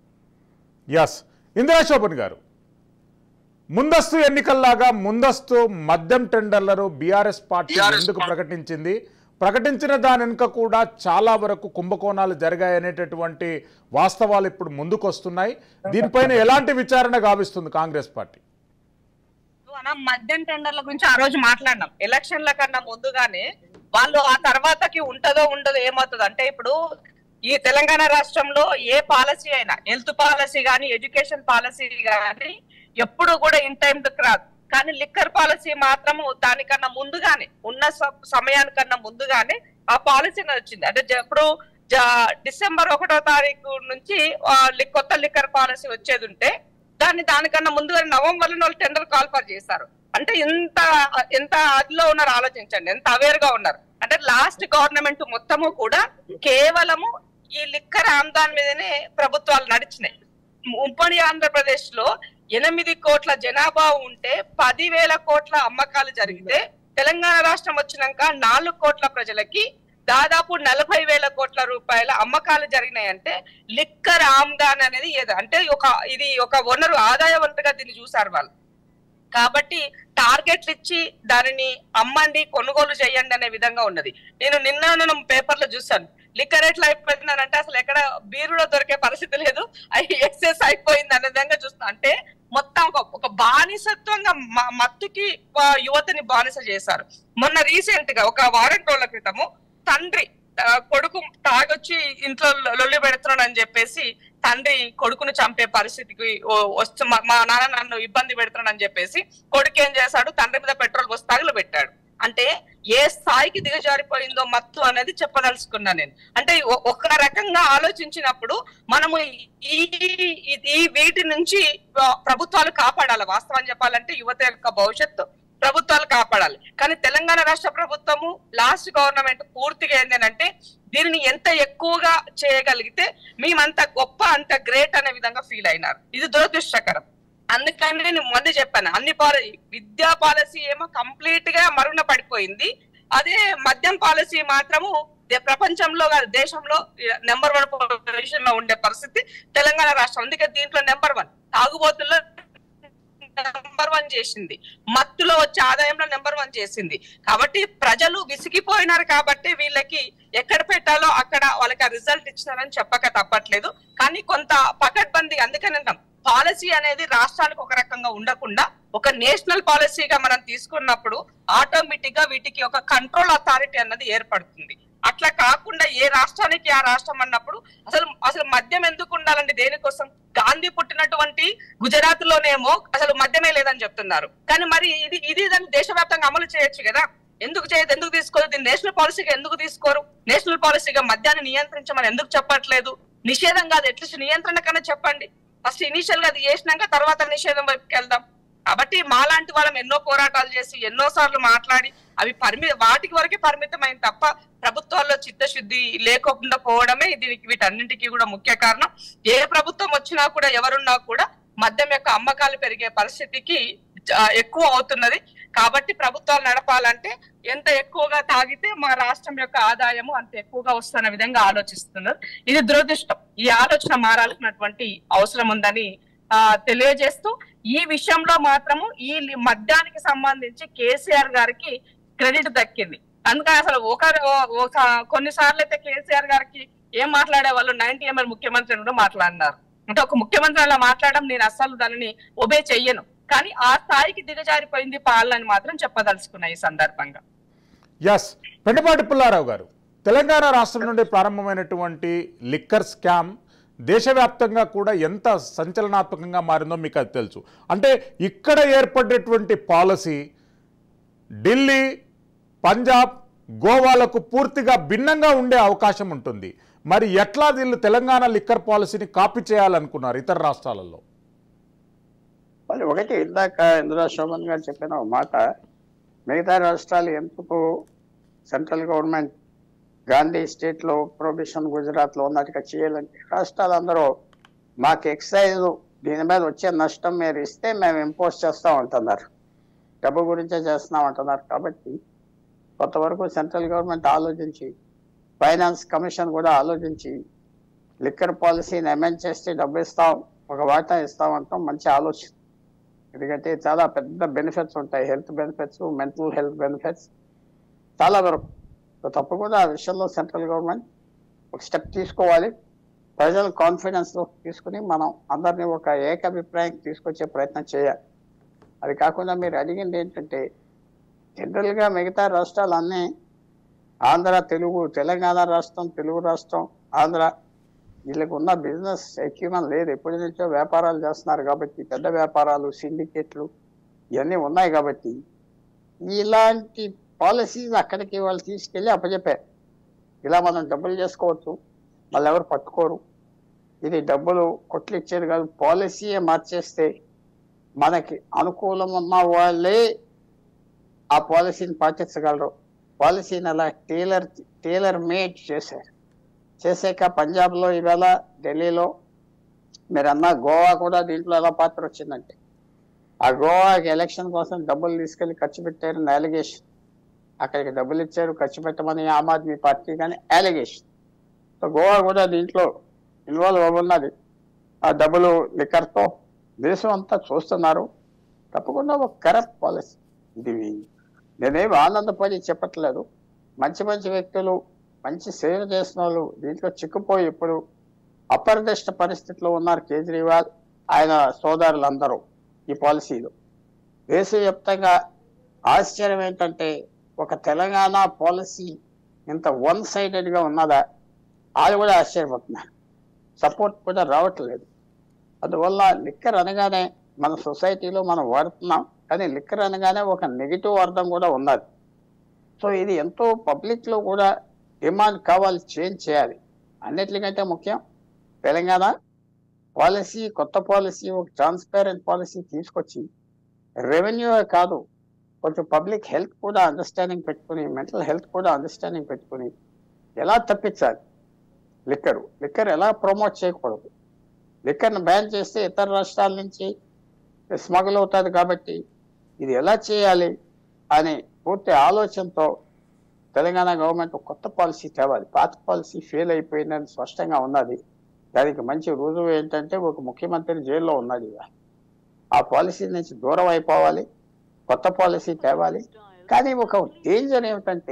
A: ఎస్ ఇందిరా శోభన్ గారు ముందస్తు ఎన్నికల్లాగా ముందస్తు మద్యం టెండర్లను బీఆర్ఎస్ పార్టీ ఎందుకు ప్రకటించింది ప్రకటించిన దాని వెనుక కూడా చాలా వరకు కుంభకోణాలు జరిగాయనేటటువంటి వాస్తవాలు ఇప్పుడు ముందుకు వస్తున్నాయి దీనిపైన ఎలాంటి విచారణ గావిస్తుంది కాంగ్రెస్ పార్టీ
C: మనం మద్యం టెండర్ల గురించి ఆ రోజు మాట్లాడినాం ఎలక్షన్ల కన్నా ముందుగానే వాళ్ళు ఆ తర్వాతకి ఉంటదో ఉండదో ఏమవుతుంది అంటే ఇప్పుడు ఈ తెలంగాణ రాష్ట్రంలో ఏ పాలసీ అయినా హెల్త్ పాలసీ గానీ ఎడ్యుకేషన్ పాలసీ గానీ ఎప్పుడు కూడా ఇన్ టైం రాదు కానీ లిక్కర్ పాలసీ మాత్రం దానికన్నా ముందుగానే ఉన్న స- సమయానికన్నా ముందుగానే ఆ పాలసీ వచ్చింది అంటే జ- ఇప్పుడు జ- డిసెంబర్ ఒకటో తారీఖు నుంచి ఆ, లి- కొత్త లిక్కర్ పాలసీ వచ్చేది ఉంటే దాన్ని దానికన్నా ముందుగా నవంబర్ లో వాళ్ళు టెండర్ కాల్ఫర్ చేశారు అంటే ఎంత ఎంత అదిలో ఉన్నారు ఆలోచించండి ఎంత అవేర్ గా ఉన్నారు అంటే లాస్ట్ గవర్నమెంట్ మొత్తము కూడా కేవలము ఈ లిక్కర్ ఆమ్దాన్ మీదనే ప్రభుత్వాలు నడిచినాయి ఉమ్మడి ఆంధ్రప్రదేశ్ లో ఎనిమిది కోట్ల జనాభా ఉంటే పదివేల కోట్ల అమ్మకాలు జరిగితే తెలంగాణ రాష్ట్రం వచ్చినాక నాలుగు కోట్ల ప్రజలకి దాదాపు నలభై వేల కోట్ల రూపాయల అమ్మకాలు జరిగినాయంటే లిక్కర్ ఆమ్దాన్ అనేది ఏదో అంటే ఒక ఇది ఒక వనరు ఆదాయ వనరుగా దీన్ని చూసారు వాళ్ళు కాబట్టి టార్గెట్లు ఇచ్చి దానిని అమ్మండి కొనుగోలు చేయండి అనే విధంగా ఉన్నది నేను నిన్న నేను పేపర్ లో చూసాను లిక్కర్ ఎట్లా అయిపోయిందనంటే అసలు ఎక్కడ బీరులో దొరికే పరిస్థితి లేదు అవి ఎక్సెస్ అయిపోయింది అనే విధంగా చూస్తున్నా అంటే మొత్తం ఒక ఒక బానిసత్వంగా మ- మత్తుకి ఆ, యువతని బానిస చేశారు మొన్న రీసెంట్ గా ఒక వారం రోజుల క్రితము తండ్రి ఆ, కొడుకు తాగొచ్చి ఇంట్లో లొల్లి పెడుతున్నాడు అని చెప్పేసి తండ్రి కొడుకును చంపే పరిస్థితికి ఓ- వస్తు మా మా నాన్న నన్ను ఇబ్బంది పెడుతున్నాడు అని చెప్పేసి కొడుకు ఏం చేశాడు తండ్రి మీద పెట్రోల్ పోసి తగులు పెట్టాడు అంటే ఏ స్థాయికి దిగజారిపోయిందో మత్తు అనేది చెప్పదలుచుకున్నా నేను అంటే ఒ- ఒక రకంగా ఆలోచించినప్పుడు మనము ఈ ఈ- ఈ వీటి నుంచి ప్ర- ప్రభుత్వాలు కాపాడాలి వాస్తవం చెప్పాలంటే యువత యొక్క భవిష్యత్తు ప్రభుత్వాలు కాపాడాలి కానీ తెలంగాణ రాష్ట్ర ప్రభుత్వము లాస్ట్ గవర్నమెంట్ పూర్తిగా ఏంటంటే దీనిని ఎంత ఎక్కువగా చేయగలిగితే మేమంత గొప్ప అంత గ్రేట్ అనే విధంగా ఫీల్ అయినారు ఇది దురదృష్టకరం అందుకని నేను ముందు చెప్పాను అన్ని పాలసీ విద్యా పాలసీ ఏమో కంప్లీట్ గా మరుగున పడిపోయింది అదే మద్యం పాలసీ మాత్రము దే- ప్రపంచంలో కాదు దేశంలో నెంబర్ వన్ పొజిషన్ లో ఉండే పరిస్థితి తెలంగాణ రాష్ట్రం అందుకే దీంట్లో నెంబర్ వన్ తాగుబోతుల్లో నెంబర్ వన్ చేసింది మత్తులో వచ్చే ఆదాయంలో నెంబర్ వన్ చేసింది కాబట్టి ప్రజలు విసిగిపోయినారు కాబట్టి వీళ్ళకి ఎక్కడ పెట్టాలో అక్కడ వాళ్ళకి ఆ రిజల్ట్ ఇచ్చినారని చెప్పక తప్పట్లేదు కానీ కొంత పకడ్బందీ అందుకని అంటాం పాలసీ అనేది రాష్ట్రానికి ఒక రకంగా ఉండకుండా ఒక నేషనల్ పాలసీగా మనం తీసుకున్నప్పుడు ఆటోమేటిక్ గా వీటికి ఒక కంట్రోల్ అథారిటీ అన్నది ఏర్పడుతుంది అట్లా కాకుండా ఏ రాష్ట్రానికి ఆ రాష్ట్రం అన్నప్పుడు అసలు అసలు మద్యం ఎందుకు ఉండాలండి దేనికోసం గాంధీ పుట్టినటువంటి గుజరాత్ లోనేమో అసలు మద్యమే లేదని చెప్తున్నారు కానీ మరి ఇది ఇది దాన్ని దేశవ్యాప్తంగా అమలు చేయొచ్చు కదా ఎందుకు చేయదు ఎందుకు తీసుకోరు దీన్ని నేషనల్ పాలసీగా ఎందుకు తీసుకోరు నేషనల్ పాలసీగా మద్యాన్ని నియంత్రించమని ఎందుకు చెప్పట్లేదు నిషేధం కాదు అట్లీస్ట్ నియంత్రణ కన్నా చెప్పండి ఫస్ట్ ఇనిషియల్ గా అది చేసినాక తర్వాత నిషేధం వైపుకి వెళ్దాం కాబట్టి మాలాంటి వాళ్ళం ఎన్నో పోరాటాలు చేసి ఎన్నో సార్లు మాట్లాడి అవి పరిమి వాటికి వరకే పరిమితమైన తప్ప ప్రభుత్వాల్లో చిత్తశుద్ధి లేకుండా పోవడమే దీనికి వీటన్నింటికి కూడా ముఖ్య కారణం ఏ ప్రభుత్వం వచ్చినా కూడా ఎవరున్నా కూడా మద్యం యొక్క అమ్మకాలు పెరిగే పరిస్థితికి ఆ, ఎక్కువ అవుతున్నది కాబట్టి ప్రభుత్వాలు నడపాలంటే ఎంత ఎక్కువగా తాగితే మా రాష్ట్రం యొక్క ఆదాయము అంత ఎక్కువగా వస్తున్న విధంగా ఆలోచిస్తున్నారు ఇది దురదృష్టం ఈ ఆలోచన మారాల్సినటువంటి అవసరం ఉందని ఆ తెలియజేస్తూ ఈ విషయంలో మాత్రము ఈ లి- మద్యానికి సంబంధించి కేసీఆర్ గారికి క్రెడిట్ దక్కింది అందుకని అసలు ఒక ఒక కొన్నిసార్లు అయితే కేసీఆర్ గారికి ఏం మాట్లాడే వాళ్ళు నైన్టీ ఎంఎల్ ముఖ్యమంత్రి కూడా మాట్లాడినారు అంటే ఒక ముఖ్యమంత్రి అలా మాట్లాడడం నేను అస్సలు దానిని ఒబే చెయ్యను కానీ ఆ స్థాయికి దిగజారిపోయింది పాలన అని మాత్రం చెప్పదలుచుకున్నా ఈ సందర్భంగా
A: ఎస్ పెంటపాటి పుల్లారావు గారు తెలంగాణ రాష్ట్రం నుండి ప్రారంభమైనటువంటి లిక్కర్ స్కామ్ దేశవ్యాప్తంగా కూడా ఎంత సంచలనాత్మకంగా మారిందో మీకు అది తెలుసు అంటే ఇక్కడ ఏర్పడేటువంటి పాలసీ ఢిల్లీ పంజాబ్ గోవాలకు పూర్తిగా భిన్నంగా ఉండే అవకాశం ఉంటుంది మరి ఎట్లా వీళ్ళు తెలంగాణ లిక్కర్ పాలసీని కాపీ చేయాలనుకున్నారు ఇతర రాష్ట్రాలలో
B: మరి ఒకటి ఇందాక ఇందిరా శోభన్ గారు చెప్పిన ఒక మాట మిగతా రాష్ట్రాలు ఎందుకు సెంట్రల్ గవర్నమెంట్ గాంధీ స్టేట్ లో ప్రొబిషన్ గుజరాత్ లో ఉన్నట్టుగా చేయాలంటే రాష్ట్రాలందరూ మాకు ఎక్సైజ్ దీని మీద వచ్చే నష్టం మీరు ఇస్తే మేము ఇంపోజ్ చేస్తాం అంటున్నారు డబ్బు గురించే చేస్తున్నాం అంటున్నారు కాబట్టి కొంతవరకు సెంట్రల్ గవర్నమెంట్ ఆలోచించి ఫైనాన్స్ కమిషన్ కూడా ఆలోచించి లిక్కర్ పాలసీని అమెండ్ చేస్తే డబ్బు ఇస్తాం ఒక వాటా ఇస్తాం అంటాం మంచి ఆలోచన ఎందుకంటే చాలా పెద్ద బెనిఫిట్స్ ఉంటాయి health benefits mental health benefits చాలా వరకు సో తప్పకుండా ఆ విషయంలో సెంట్రల్ గవర్నమెంట్ ఒక స్టెప్ తీసుకోవాలి ప్రజల కాన్ఫిడెన్స్ లో తీసుకుని మనం అందరినీ ఒక ఏకాభిప్రాయం తీసుకొచ్చే ప్రయత్నం చేయాలి అది కాకుండా మీరు అడిగింది ఏంటంటే జనరల్ గా మిగతా రాష్ట్రాలన్నీ ఆంధ్ర తెలుగు తెలంగాణ రాష్ట్రం తెలుగు రాష్ట్రం ఆంధ్ర వీళ్ళకి ఉన్న బిజినెస్ ఎక్విప్మెంట్ లేదు ఎప్పటి నుంచో వ్యాపారాలు చేస్తున్నారు కాబట్టి పెద్ద వ్యాపారాలు సిండికేట్లు ఇవన్నీ ఉన్నాయి కాబట్టి ఇలాంటి పాలసీస్ అక్కడికి వాళ్ళు తీసుకెళ్ళి అప్పచెప్పారు ఇలా మనం డబ్బులు చేసుకోవచ్చు మళ్ళీ ఎవరు పట్టుకోరు ఇది డబ్బులు కొట్లు ఇచ్చేది కాదు పాలసీయే మార్చేస్తే మనకి అనుకూలం ఉన్న వాళ్ళే ఆ పాలసీని పాటించగలరు పాలసీని అలా టేలర్ టేలర్ మేడ్ చేశారు చేసాక పంజాబ్లో ఇవాళ ఢిల్లీలో మీరు అన్న గోవా కూడా దీంట్లో ఎలా పాత్ర వచ్చిందంటే ఆ గోవాకి ఎలక్షన్ కోసం డబ్బులు తీసుకెళ్లి ఖర్చు పెట్టారని అలిగేషన్ అక్కడికి డబ్బులు ఇచ్చారు ఖర్చు పెట్టమని ఆమ్ ఆద్మీ పార్టీ కానీ అలిగేషన్ సో గోవా కూడా దీంట్లో ఇన్వాల్వ్ అవ్వన్నది ఆ డబ్బులు లిక్కర్తో దేశం అంతా చూస్తున్నారు తప్పకుండా ఒక కరప్ట్ పాలసీ ఇది నేనేం ఆనందపడి చెప్పట్లేదు మంచి మంచి వ్యక్తులు మంచి సేవ చేసిన వాళ్ళు దీంట్లో చిక్కుపోయి ఇప్పుడు అపరిదిష్ట పరిస్థితిలో ఉన్నారు కేజ్రీవాల్ ఆయన సోదరులందరూ ఈ పాలసీలో దేశవ్యాప్తంగా ఆశ్చర్యం ఏంటంటే ఒక తెలంగాణ పాలసీ ఇంత వన్ సైడెడ్ గా ఉన్నదా అది కూడా ఆశ్చర్యపోతున్నారు సపోర్ట్ కూడా రావట్లేదు అందువల్ల లిక్కర్ అనగానే మన సొసైటీలో మనం వాడుతున్నాం కానీ లిక్కర్ అనగానే ఒక నెగిటివ్ అర్థం కూడా ఉన్నది సో ఇది ఎంతో పబ్లిక్ లో కూడా డిమాండ్ కావాలి చేంజ్ చేయాలి అన్నిటికంటే ముఖ్యం తెలంగాణ పాలసీ కొత్త పాలసీ ఒక ట్రాన్స్పరెంట్ పాలసీ తీసుకొచ్చి రెవెన్యూ కాదు కొంచెం పబ్లిక్ హెల్త్ కూడా అండర్స్టాండింగ్ పెట్టుకుని మెంటల్ హెల్త్ కూడా అండర్స్టాండింగ్ పెట్టుకుని ఎలా తప్పించాలి లిక్కర్ లిక్కర్ ఎలా ప్రమోట్ చేయకూడదు లిక్కర్ని బ్యాన్ చేస్తే ఇతర రాష్ట్రాల నుంచి స్మగుల్ అవుతుంది కాబట్టి ఇది ఎలా చేయాలి అనే పూర్తి ఆలోచనతో తెలంగాణ గవర్నమెంట్ ఒక కొత్త పాలసీ తేవాలి పాత పాలసీ ఫెయిల్ అయిపోయిందని స్పష్టంగా ఉన్నది దానికి మంచి రుజువు ఏంటంటే ఒక ముఖ్యమంత్రి జైల్లో ఉన్నది ఇక. ఆ పాలసీ నుంచి దూరం అయిపోవాలి కొత్త పాలసీ తేవాలి కానీ ఒక డేంజర్ ఏమిటంటే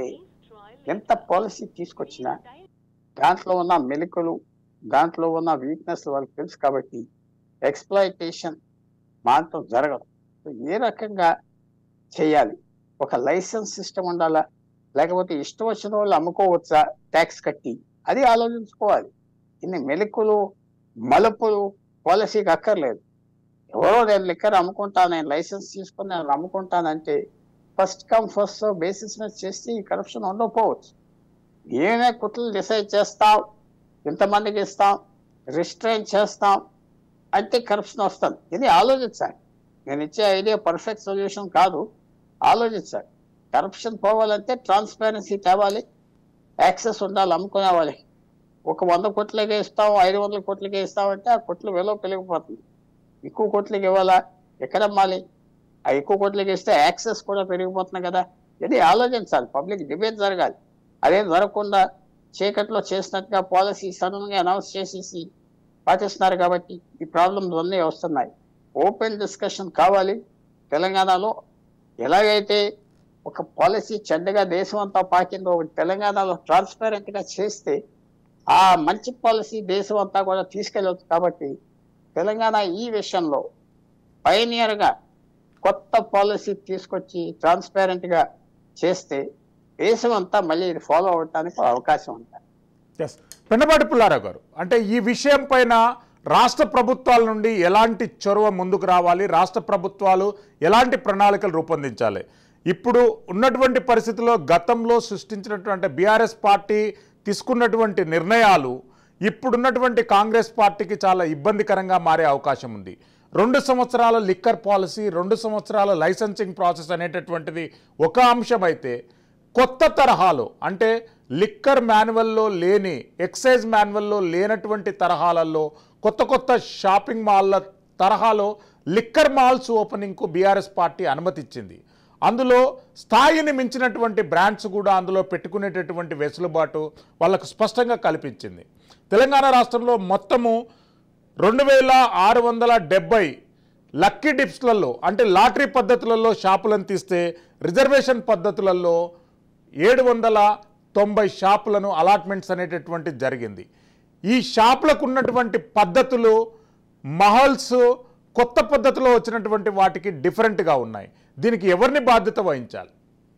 B: ఎంత పాలసీ తీసుకొచ్చినా దాంట్లో ఉన్న మెలికలు దాంట్లో ఉన్న వీక్నెస్ వాళ్ళకి తెలుసు కాబట్టి ఎక్స్ప్లాయిటేషన్ మాత్రం జరగదు సో ఏ రకంగా చేయాలి ఒక లైసెన్స్ సిస్టమ్ ఉండాలా లేకపోతే ఇష్టం వచ్చిన వాళ్ళు అమ్ముకోవచ్చా ట్యాక్స్ కట్టి అది ఆలోచించుకోవాలి ఇన్ని మెలుకులు మలుపులు పాలసీకి అక్కర్లేదు ఎవరో నేను లిక్కర్ అమ్ముకుంటాను నేను లైసెన్స్ తీసుకుని నేను అమ్ముకుంటానంటే ఫస్ట్ కమ్ ఫస్ట్ బేసిస్ మీద చేస్తే ఈ కరప్షన్ ఉండకపోవచ్చు ఏమే కుట్లు డిసైడ్ చేస్తాం ఇంతమందికి ఇస్తాం రిస్ట్రైన్ చేస్తాం అంటే కరప్షన్ వస్తుంది ఇది ఆలోచించాలి నేను ఇచ్చే ఐడియా పర్ఫెక్ట్ సొల్యూషన్ కాదు ఆలోచించాలి కరప్షన్ పోవాలంటే ట్రాన్స్పరెన్సీ తేవాలి యాక్సెస్ ఉండాలి అమ్ముకునే వాళ్ళకి ఒక వంద కోట్లకే ఇస్తాం ఐదు వందల కోట్లకే ఇస్తామంటే ఆ కోట్లు విలువ పెరిగిపోతుంది ఎక్కువ కోట్లకి ఇవ్వాలా ఎక్కడ అమ్మాలి ఆ ఎక్కువ కోట్లకి ఇస్తే యాక్సెస్ కూడా పెరిగిపోతుంది కదా ఇది ఆలోచించాలి పబ్లిక్ డిబేట్ జరగాలి అదేం జరగకుండా చీకట్లో చేసినట్టుగా పాలసీ సడన్ గా అనౌన్స్ చేసేసి పాటిస్తున్నారు కాబట్టి ఈ ప్రాబ్లమ్స్ అన్నీ వస్తున్నాయి ఓపెన్ డిస్కషన్ కావాలి తెలంగాణలో ఎలాగైతే ఒక పాలసీ చెడ్డగా దేశం అంతా పాకిందో ఒకటి తెలంగాణలో ట్రాన్స్పరెంట్ గా చేస్తే ఆ మంచి పాలసీ దేశం అంతా కూడా తీసుకెళ్ళవచ్చు కాబట్టి తెలంగాణ ఈ విషయంలో పైనియర్ గా కొత్త పాలసీ తీసుకొచ్చి ట్రాన్స్పరెంట్ గా చేస్తే దేశం అంతా మళ్ళీ ఇది ఫాలో అవడానికి అవకాశం ఉంటుంది
A: ఎస్ పెన్నపాటి పుల్లారావు గారు అంటే ఈ విషయం పైన రాష్ట్ర ప్రభుత్వాల నుండి ఎలాంటి చొరవ ముందుకు రావాలి రాష్ట్ర ప్రభుత్వాలు ఎలాంటి ప్రణాళికలు రూపొందించాలి ఇప్పుడు ఉన్నటువంటి పరిస్థితుల్లో గతంలో సృష్టించినటువంటి బీఆర్ఎస్ పార్టీ తీసుకున్నటువంటి నిర్ణయాలు ఇప్పుడున్నటువంటి కాంగ్రెస్ పార్టీకి చాలా ఇబ్బందికరంగా మారే అవకాశం ఉంది రెండు సంవత్సరాల లిక్కర్ పాలసీ రెండు సంవత్సరాల లైసెన్సింగ్ ప్రాసెస్ అనేటటువంటిది ఒక అంశం అయితే కొత్త తరహాలో అంటే లిక్కర్ మాన్యువల్లో లేని ఎక్సైజ్ మాన్యువల్లో లేనటువంటి తరహాలలో కొత్త కొత్త షాపింగ్ మాల్ల తరహాలో లిక్కర్ మాల్స్ ఓపెనింగ్కు బీఆర్ఎస్ పార్టీ అనుమతిచ్చింది అందులో స్థాయిని మించినటువంటి బ్రాండ్స్ కూడా అందులో పెట్టుకునేటటువంటి వెసులుబాటు వాళ్ళకు స్పష్టంగా కల్పించింది తెలంగాణ రాష్ట్రంలో మొత్తము రెండు వేల ఆరు వందల డెబ్బై లక్కీ డిప్స్లలో అంటే లాటరీ పద్ధతులలో షాపులను తీస్తే రిజర్వేషన్ పద్ధతులలో ఏడు వందల తొంభై షాపులను అలాట్మెంట్స్ అనేటటువంటి జరిగింది ఈ షాపులకు ఉన్నటువంటి పద్ధతులు మహల్స్ కొత్త పద్ధతిలో వచ్చినటువంటి వాటికి డిఫరెంట్గా ఉన్నాయి దీనికి ఎవరిని బాధ్యత వహించాలి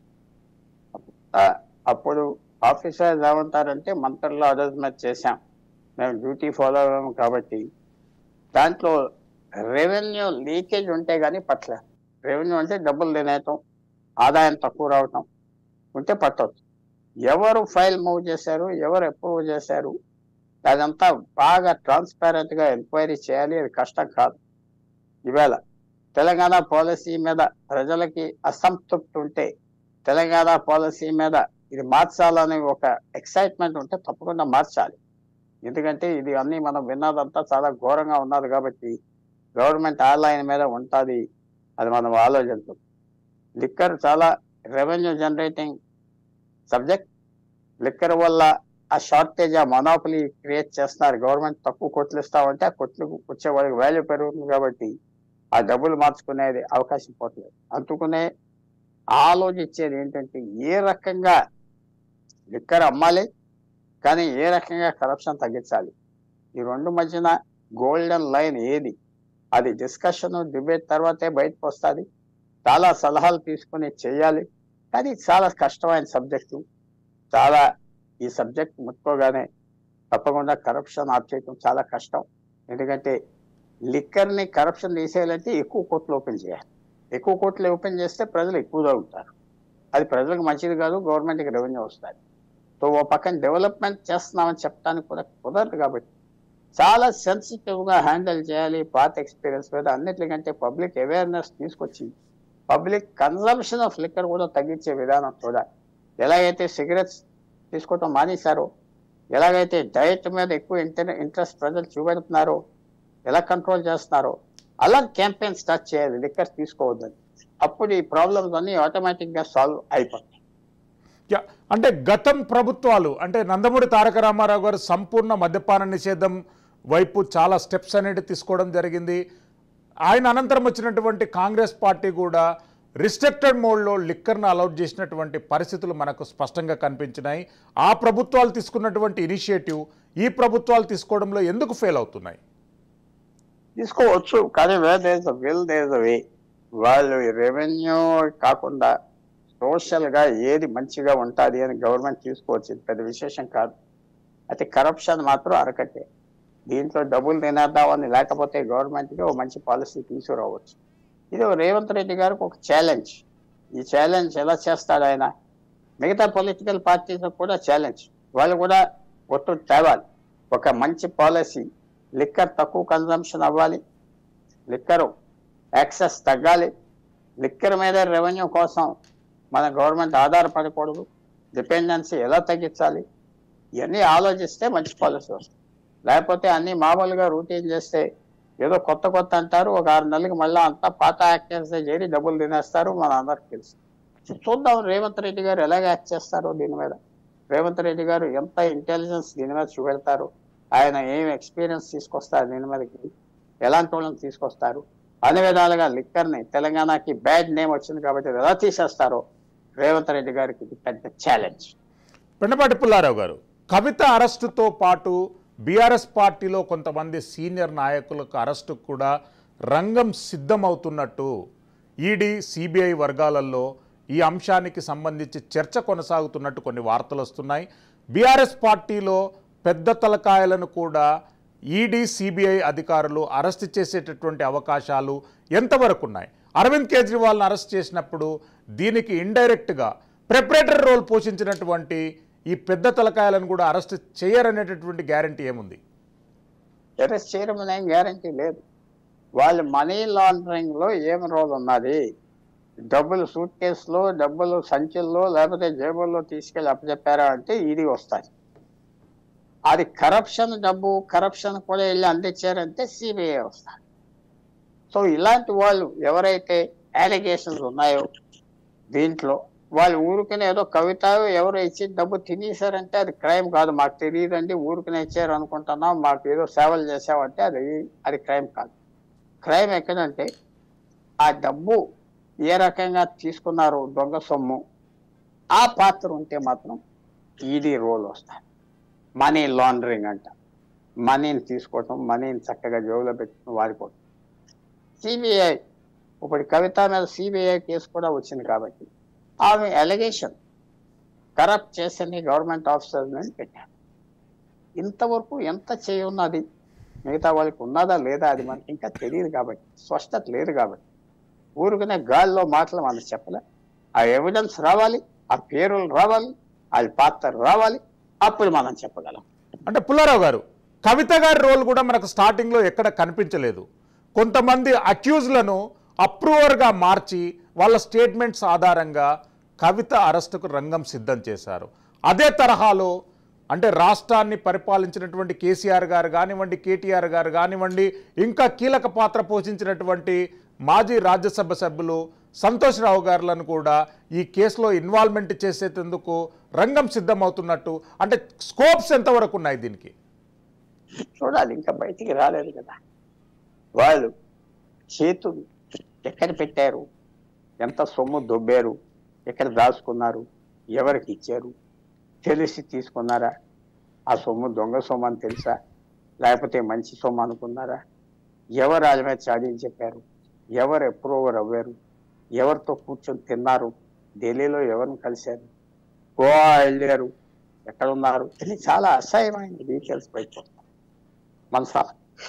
B: ఆ, అప్పుడు ఆఫీసర్స్ ఏమంటారంటే మంత్రుల్లో అరేంజ్మెంట్ చేశాం మేము డ్యూటీ ఫాలో అవ్వము కాబట్టి దాంట్లో రెవెన్యూ లీకేజ్ ఉంటే కానీ పట్ల రెవెన్యూ అంటే డబ్బులు తినేయటం ఆదాయం తక్కువ రావటం ఉంటే పట్టవచ్చు ఎవరు ఫైల్ మూవ్ చేశారు ఎవరు అప్రూవ్ చేశారు అదంతా బాగా ట్రాన్స్పారెంట్ గా ఎంక్వైరీ చేయాలి అది కష్టం కాదు ఈవేళ తెలంగాణ పాలసీ మీద ప్రజలకి అసంతృప్తి ఉంటే తెలంగాణ పాలసీ మీద ఇది మార్చాలని ఒక ఎక్సైట్మెంట్ ఉంటే తప్పకుండా మార్చాలి ఎందుకంటే ఇది అన్ని మనం విన్నదంతా చాలా ఘోరంగా ఉన్నది కాబట్టి గవర్నమెంట్ ఆన్లైన్ మీద ఉంటుంది అది మనం ఆలోచించం లిక్కర్ చాలా రెవెన్యూ జనరేటింగ్ సబ్జెక్ట్ లిక్కర్ వల్ల ఆ షార్టేజ్ ఆ మొనాపలీ క్రియేట్ చేస్తున్నారు గవర్నమెంట్ తక్కువ కొట్లు ఇస్తామంటే ఆ కొట్లు వచ్చే వాళ్ళకి వాల్యూ పెరుగుతుంది కాబట్టి ఆ డబ్బులు మార్చుకునేది అవకాశం పోతుంది అందుకునే ఆలోచించేది ఏంటంటే ఏ రకంగా లిక్కర్ అమ్మాలి కానీ ఏ రకంగా కరప్షన్ తగ్గించాలి ఈ రెండు మధ్యన గోల్డెన్ లైన్ ఏది అది డిస్కషన్ డిబేట్ తర్వాతే బయటకు వస్తుంది చాలా సలహాలు తీసుకుని చేయాలి కానీ చాలా కష్టమైన సబ్జెక్టు చాలా ఈ సబ్జెక్ట్ ముట్టుకోగానే తప్పకుండా కరప్షన్ ఆప్ చేయడం చాలా కష్టం ఎందుకంటే లిక్కర్ని కరప్షన్ తీసేయాలంటే ఎక్కువ కోట్లు ఓపెన్ చేయాలి ఎక్కువ కోట్లు ఓపెన్ చేస్తే ప్రజలు ఎక్కువ తాగుతారు అది ప్రజలకు మంచిది కాదు గవర్నమెంట్కి రెవెన్యూ వస్తుంది సో ఓ పక్కన డెవలప్మెంట్ చేస్తున్నామని చెప్పడానికి కూడా కుదరదు కాబట్టి చాలా సెన్సిటివ్ గా హ్యాండిల్ చేయాలి పాత ఎక్స్పీరియన్స్ మీద అన్నిటికంటే పబ్లిక్ అవేర్నెస్ తీసుకొచ్చి పబ్లిక్ కన్సంప్షన్ ఆఫ్ లిక్కర్ కూడా తగ్గించే విధానం చూడాలి ఎలాగైతే సిగరెట్స్ తీసుకోవటం మానేశారో ఎలాగైతే డైట్ మీద ఎక్కువ ఇంట్రెస్ట్ ప్రజలు చూపెడుతున్నారో ఎలా కంట్రోల్ చేస్తున్నారో అలా క్యాంపెయిన్ స్టార్ట్ చేయాలి లిక్కర్ తీసుకోవద్దని అప్పుడు ఈ ప్రాబ్లమ్స్ అన్ని ఆటోమేటిక్ గా సాల్వ్ అయిపోతాయి
A: యా, అంటే గతం ప్రభుత్వాలు అంటే నందమూరి తారక రామారావు గారు సంపూర్ణ మద్యపాన నిషేధం వైపు చాలా స్టెప్స్ అనేవి తీసుకోవడం జరిగింది ఆయన అనంతరం వచ్చినటువంటి కాంగ్రెస్ పార్టీ కూడా రిస్ట్రిక్టెడ్ మోడ్లో లిక్కర్ను అలౌట్ చేసినటువంటి పరిస్థితులు మనకు స్పష్టంగా కనిపించినాయి ఆ ప్రభుత్వాలు తీసుకున్నటువంటి ఇనిషియేటివ్ ఈ ప్రభుత్వాలు తీసుకోవడంలో ఎందుకు ఫెయిల్ అవుతున్నాయి
B: తీసుకోవచ్చు కానీ where there's will there's way వాళ్ళు రెవెన్యూ కాకుండా సోషల్ గా ఏది మంచిగా ఉంటుంది అని గవర్నమెంట్ తీసుకోవచ్చు ఇది పెద్ద విశేషం కాదు అయితే కరప్షన్ మాత్రం అరకట్టే దీంట్లో డబ్బులు తినేద్దామని లేకపోతే గవర్నమెంట్ కి ఒక మంచి పాలసీ తీసుకురావచ్చు ఇది రేవంత్ రెడ్డి గారికి ఒక ఛాలెంజ్ ఈ ఛాలెంజ్ ఎలా చేస్తాడు ఆయన మిగతా పొలిటికల్ పార్టీస్ కూడా ఛాలెంజ్ వాళ్ళు కూడా ఒట్టు తేవాలి ఒక మంచి పాలసీ లిక్కర్ తక్కువ కన్జంప్షన్ అవ్వాలి లిక్కర్ యాక్సెస్ తగ్గాలి లిక్కర్ మీద రెవెన్యూ కోసం మన గవర్నమెంట్ ఆధారపడకూడదు డిపెండెన్సీ ఎలా తగ్గించాలి ఇవన్నీ ఆలోచిస్తే మంచి పాలసీ వస్తుంది లేకపోతే అన్ని మామూలుగా రూటీన్ చేస్తే ఏదో కొత్త కొత్త అంటారు ఒక ఆరు నెలలకు మళ్ళీ అంతా పాత యాక్టర్స్ చేరి డబ్బులు తినేస్తారు మన అందరికి తెలుసు చూద్దాం రేవంత్ రెడ్డి గారు ఎలాగ యాక్ట్ చేస్తారో దీని మీద రేవంత్ రెడ్డి గారు ఎంత ఇంటెలిజెన్స్ దీని మీద చూపెడతారు ఆయన ఏం ఎక్స్పీరియన్స్ తీసుకొస్తారు దీని మీదకి ఎలాంటి వాళ్ళని తీసుకొస్తారు అన్ని విధాలుగా లిక్కర్ని తెలంగాణకి బ్యాడ్ నేమ్ వచ్చింది కాబట్టి అది ఎలా తీసేస్తారో రేవంత్ రెడ్డి గారికి ఇది పెద్ద ఛాలెంజ్
A: పెండపాటి పుల్లారావు గారు కవిత అరెస్టుతో పాటు బీఆర్ఎస్ పార్టీలో కొంతమంది సీనియర్ నాయకులకు అరెస్టుకు కూడా రంగం సిద్ధమవుతున్నట్టు ఈడీ సిబిఐ వర్గాలలో ఈ అంశానికి సంబంధించి చర్చ కొనసాగుతున్నట్టు కొన్ని వార్తలు వస్తున్నాయి బీఆర్ఎస్ పార్టీలో పెద్ద తలకాయలను కూడా ఈడీ సిబిఐ అధికారులు అరెస్ట్ చేసేటటువంటి అవకాశాలు ఎంతవరకు ఉన్నాయి అరవింద్ కేజ్రీవాల్ని అరెస్ట్ చేసినప్పుడు దీనికి ఇండైరెక్ట్గా ప్రిపరేటరీ రోల్ పోషించినటువంటి ఈ పెద్ద తలకాయలను కూడా అరెస్ట్ చేయరనేటటువంటి గ్యారంటీ ఏముంది
B: అరెస్ట్ చేయడం ఏం గ్యారంటీ లేదు వాళ్ళు మనీ లాండరింగ్ లో ఏం రోల్ ఉన్నది డబ్బులు సూట్ కేసులో డబ్బులు సంచుల్లో లేకపోతే జేబుల్లో తీసుకెళ్లి అప్పచెప్పారా అంటే ఇది వస్తాయి అది కరప్షన్ డబ్బు కరప్షన్ కూడా వెళ్ళి అందించారంటే సిబిఐ వస్తారు సో ఇలాంటి వాళ్ళు ఎవరైతే అలిగేషన్స్ ఉన్నాయో దీంట్లో వాళ్ళు ఊరికనే ఏదో కవిత ఎవరు ఇచ్చి డబ్బు తినేశారంటే అది క్రైమ్ కాదు మాకు తెలియదండి ఊరికనే ఇచ్చారు అనుకుంటున్నాం మాకు ఏదో సేవలు చేసామంటే అది అది క్రైమ్ కాదు క్రైమ్ ఎక్కడంటే ఆ డబ్బు ఏ రకంగా తీసుకున్నారు దొంగ సొమ్ము ఆ పాత్ర ఉంటే మాత్రం ఈడీ రోల్ వస్తుంది మనీ లాండరింగ్ అంట మనీని తీసుకోవటం మనీని చక్కగా జోబులో పెట్టుకుని వాడుకోవటం సిబిఐ ఇప్పుడు కవిత మీద సిబిఐ కేసు కూడా వచ్చింది కాబట్టి ఆమె అలిగేషన్ కరప్ట్ చేసని గవర్నమెంట్ ఆఫీసర్స్ అని పెట్టారు ఇంతవరకు ఎంత చేయున్నది మిగతా వాళ్ళకి ఉన్నదా లేదా అది మనకి ఇంకా తెలియదు కాబట్టి స్పష్టత లేదు కాబట్టి ఊరికనే గాల్లో మాటలు మనం చెప్పలే ఆ ఎవిడెన్స్ రావాలి ఆ పేరులు రావాలి అది పాత్ర రావాలి అప్పుడు మనం చెప్పగలం
A: అంటే పుల్లారావు గారు కవిత గారి రోల్ కూడా మనకు స్టార్టింగ్లో ఎక్కడ కనిపించలేదు కొంతమంది అక్యూజ్లను అప్రూవర్గా మార్చి వాళ్ళ స్టేట్మెంట్స్ ఆధారంగా కవిత అరెస్టుకు రంగం సిద్ధం చేశారు అదే తరహాలో అంటే రాష్ట్రాన్ని పరిపాలించినటువంటి కేసీఆర్ గారు కానివ్వండి కేటీఆర్ గారు కానివ్వండి ఇంకా కీలక పాత్ర పోషించినటువంటి మాజీ రాజ్యసభ సభ్యులు సంతోష్ రావు గారులను కూడా ఈ కేసులో ఇన్వాల్వ్మెంట్ చేసేందుకు రంగం సిద్ధమవుతున్నట్టు అంటే స్కోప్స్ ఎంతవరకు ఉన్నాయి దీనికి
B: చూడాలి ఇంకా బయటికి రాలేదు కదా వాళ్ళు చేతులు ఎక్కడ పెట్టారు ఎంత సొమ్ము దొబ్బారు ఎక్కడ దాచుకున్నారు ఎవరికి ఇచ్చారు తెలిసి తీసుకున్నారా ఆ సొమ్ము దొంగ సొమ్ము అని తెలుసా లేకపోతే మంచి సొమ్ము అనుకున్నారా ఎవరు వాళ్ళ మీద చాడీని చెప్పారు ఎవరు అప్రూవర్ అవ్వారు ఎవరితో కూర్చొని తిన్నారు ఢిల్లీలో ఎవరిని కలిశారు గోవా వెళ్ళారు ఎక్కడ ఉన్నారు ఇది చాలా అసహ్యమైన డీటెయిల్స్ బయట మనసా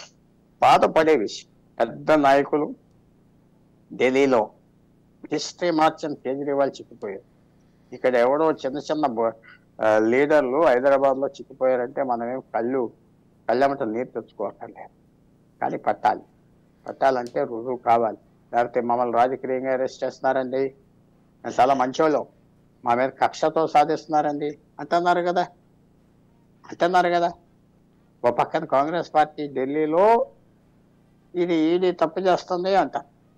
B: బాధపడే విషయం పెద్ద నాయకులు ఢిల్లీలో హిస్టరీ మార్చని కేజ్రీవాల్ చెప్పిపోయారు ఇక్కడ ఎవడో చిన్న చిన్న బ- ఆ, లీడర్లు హైదరాబాద్ లో చిక్కిపోయారంటే మనమేం కళ్ళు కళ్ళమ్మట నీరు తెచ్చుకోవట్లేదు కానీ పట్టాలి పట్టాలంటే రుజువు కావాలి లేకపోతే మమ్మల్ని రాజకీయంగా అరెస్ట్ చేస్తున్నారండి మేము చాలా మంచోళ్ళం మా మీద కక్షతో సాధిస్తున్నారండి అంటున్నారు కదా అంటున్నారు కదా ఓ పక్కన కాంగ్రెస్ పార్టీ ఢిల్లీలో ఇది ఈడీ తప్పు చేస్తుంది అంట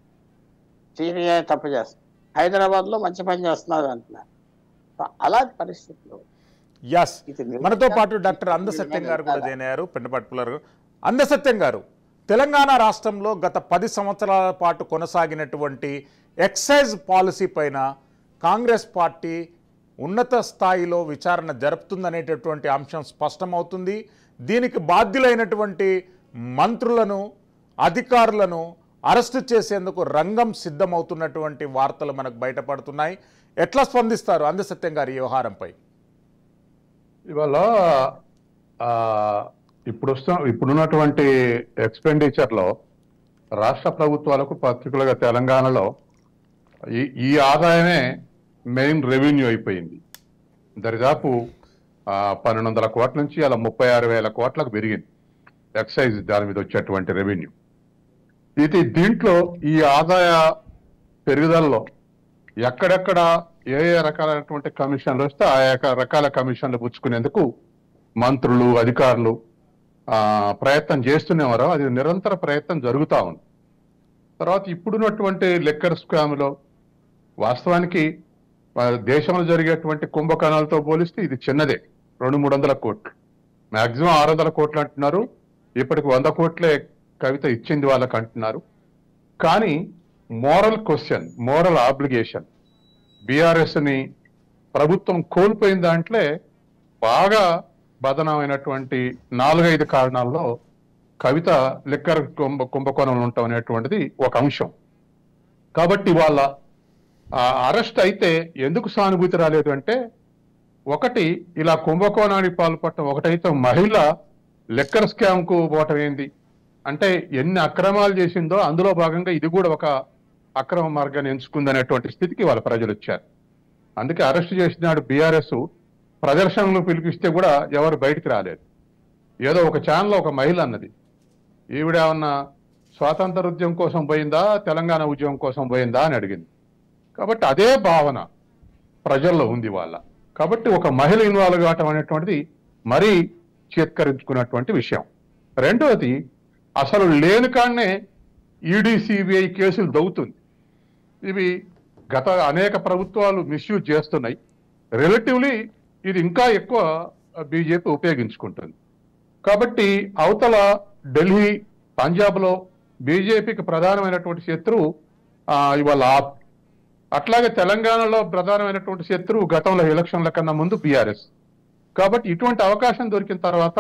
B: సిబిఐ తప్పు చేస్తుంది హైదరాబాద్ లో మంచి పని చేస్తున్నారు అంటున్నారు సో అలాంటి పరిస్థితుల్లో
A: యస్
B: ఇది
A: మనతో పాటు డాక్టర్ అందసత్యం గారు కూడా జాయిన్ అయ్యారు పెండపాటి పుల్లారు అందసత్యం గారు తెలంగాణ రాష్ట్రంలో గత పది సంవత్సరాల పాటు కొనసాగినటువంటి ఎక్సైజ్ పాలసీ పైన కాంగ్రెస్ పార్టీ ఉన్నత స్థాయిలో విచారణ జరుపుతుందనేటటువంటి అంశం స్పష్టమవుతుంది దీనికి బాధ్యులైనటువంటి మంత్రులను అధికారులను అరెస్టు చేసేందుకు రంగం సిద్ధమవుతున్నటువంటి వార్తలు మనకు బయటపడుతున్నాయి ఎట్లా స్పందిస్తారు అందసత్యం గారి ఈ వ్యవహారంపై
D: ఇవాళ ఆ, ఇప్పుడు వస్తున్న ఇప్పుడున్నటువంటి ఎక్స్పెండిచర్ లో రాష్ట్ర ప్రభుత్వాలకు పర్టికులర్గా తెలంగాణలో ఈ ఈ ఆదాయమే మెయిన్ రెవెన్యూ అయిపోయింది దరిదాపు ఆ, పన్నెండు వందల కోట్ల నుంచి అలా ముప్పై ఆరు వేల కోట్లకు పెరిగింది ఎక్సైజ్ దాని మీద వచ్చేటువంటి రెవెన్యూ ఇది దీంట్లో ఈ ఆదాయ పెరుగుదలలో ఎక్కడెక్కడ ఏ ఏ రకాలైనటువంటి కమిషన్లు వస్తే ఆయా రకాల కమిషన్లు పుచ్చుకునేందుకు మంత్రులు అధికారులు ఆ, ప్రయత్నం చేస్తూనేవారో అది నిరంతర ప్రయత్నం జరుగుతూ ఉంది తర్వాత ఇప్పుడున్నటువంటి లెక్కర్ స్కామ్లో వాస్తవానికి ఆ, దేశంలో జరిగేటువంటి కుంభకోణాలతో పోలిస్తే ఇది చిన్నదే రెండు మూడు వందల కోట్లు మాక్సిమం ఆరు వందల కోట్లు అంటున్నారు ఇప్పటికి వంద కోట్లే కవిత ఇచ్చింది వాళ్ళకి అంటున్నారు కానీ moral question moral obligation BRS ని ప్రభుత్వం కోల్పోయిన దాంట్లో బాగా బదనమైనటువంటి నాలుగైదు కారణాల్లో కవిత లిక్కర్ కుంభ కుంభకోణంలో ఉంటాం అనేటువంటిది ఒక అంశం కాబట్టి వాళ్ళ అరెస్ట్ అయితే ఎందుకు సానుభూతి రాలేదు అంటే ఒకటి ఇలా కుంభకోణానికి పాల్పడటం ఒకటైతే మహిళ లెక్కర్ స్కామ్ కు పోవటం ఏంది అంటే ఎన్ని అక్రమాలు చేసిందో అందులో భాగంగా ఇది కూడా ఒక అక్రమ మార్గాన్ని ఎంచుకుందనేటువంటి స్థితికి వాళ్ళ ప్రజలు వచ్చారు అందుకే అరెస్ట్ చేసినాడు బీఆర్ఎస్ ప్రదర్శనలు పిలిపిస్తే కూడా ఎవరు బయటికి రాలేదు ఏదో ఒక ఛానల్ ఒక మహిళ అన్నది ఈవిడ ఏమన్నా స్వాతంత్ర ఉద్యమం కోసం పోయిందా తెలంగాణ ఉద్యమం కోసం పోయిందా అని అడిగింది కాబట్టి అదే భావన ప్రజల్లో ఉంది వాళ్ళ కాబట్టి ఒక మహిళ ఇన్వాల్వ్ కావటం అనేటువంటిది మరీ చేత్కరించుకున్నటువంటి విషయం రెండవది అసలు లేని కాడనే ఈడీ సిబిఐ కేసులు దవ్వుతుంది ఇవి గత అనేక ప్రభుత్వాలు మిస్యూజ్ చేస్తున్నాయి రిలేటివ్లీ ఇది ఇంకా ఎక్కువ బీజేపీ ఉపయోగించుకుంటుంది కాబట్టి అవతల ఢిల్లీ పంజాబ్లో బీజేపీకి ప్రధానమైనటువంటి శత్రువు ఆ, ఇవాళ ఆప్ అట్లాగే తెలంగాణలో ప్రధానమైనటువంటి శత్రువు గతంలో ఎలక్షన్ల కన్నా ముందు బీఆర్ఎస్ కాబట్టి ఇటువంటి అవకాశం దొరికిన తర్వాత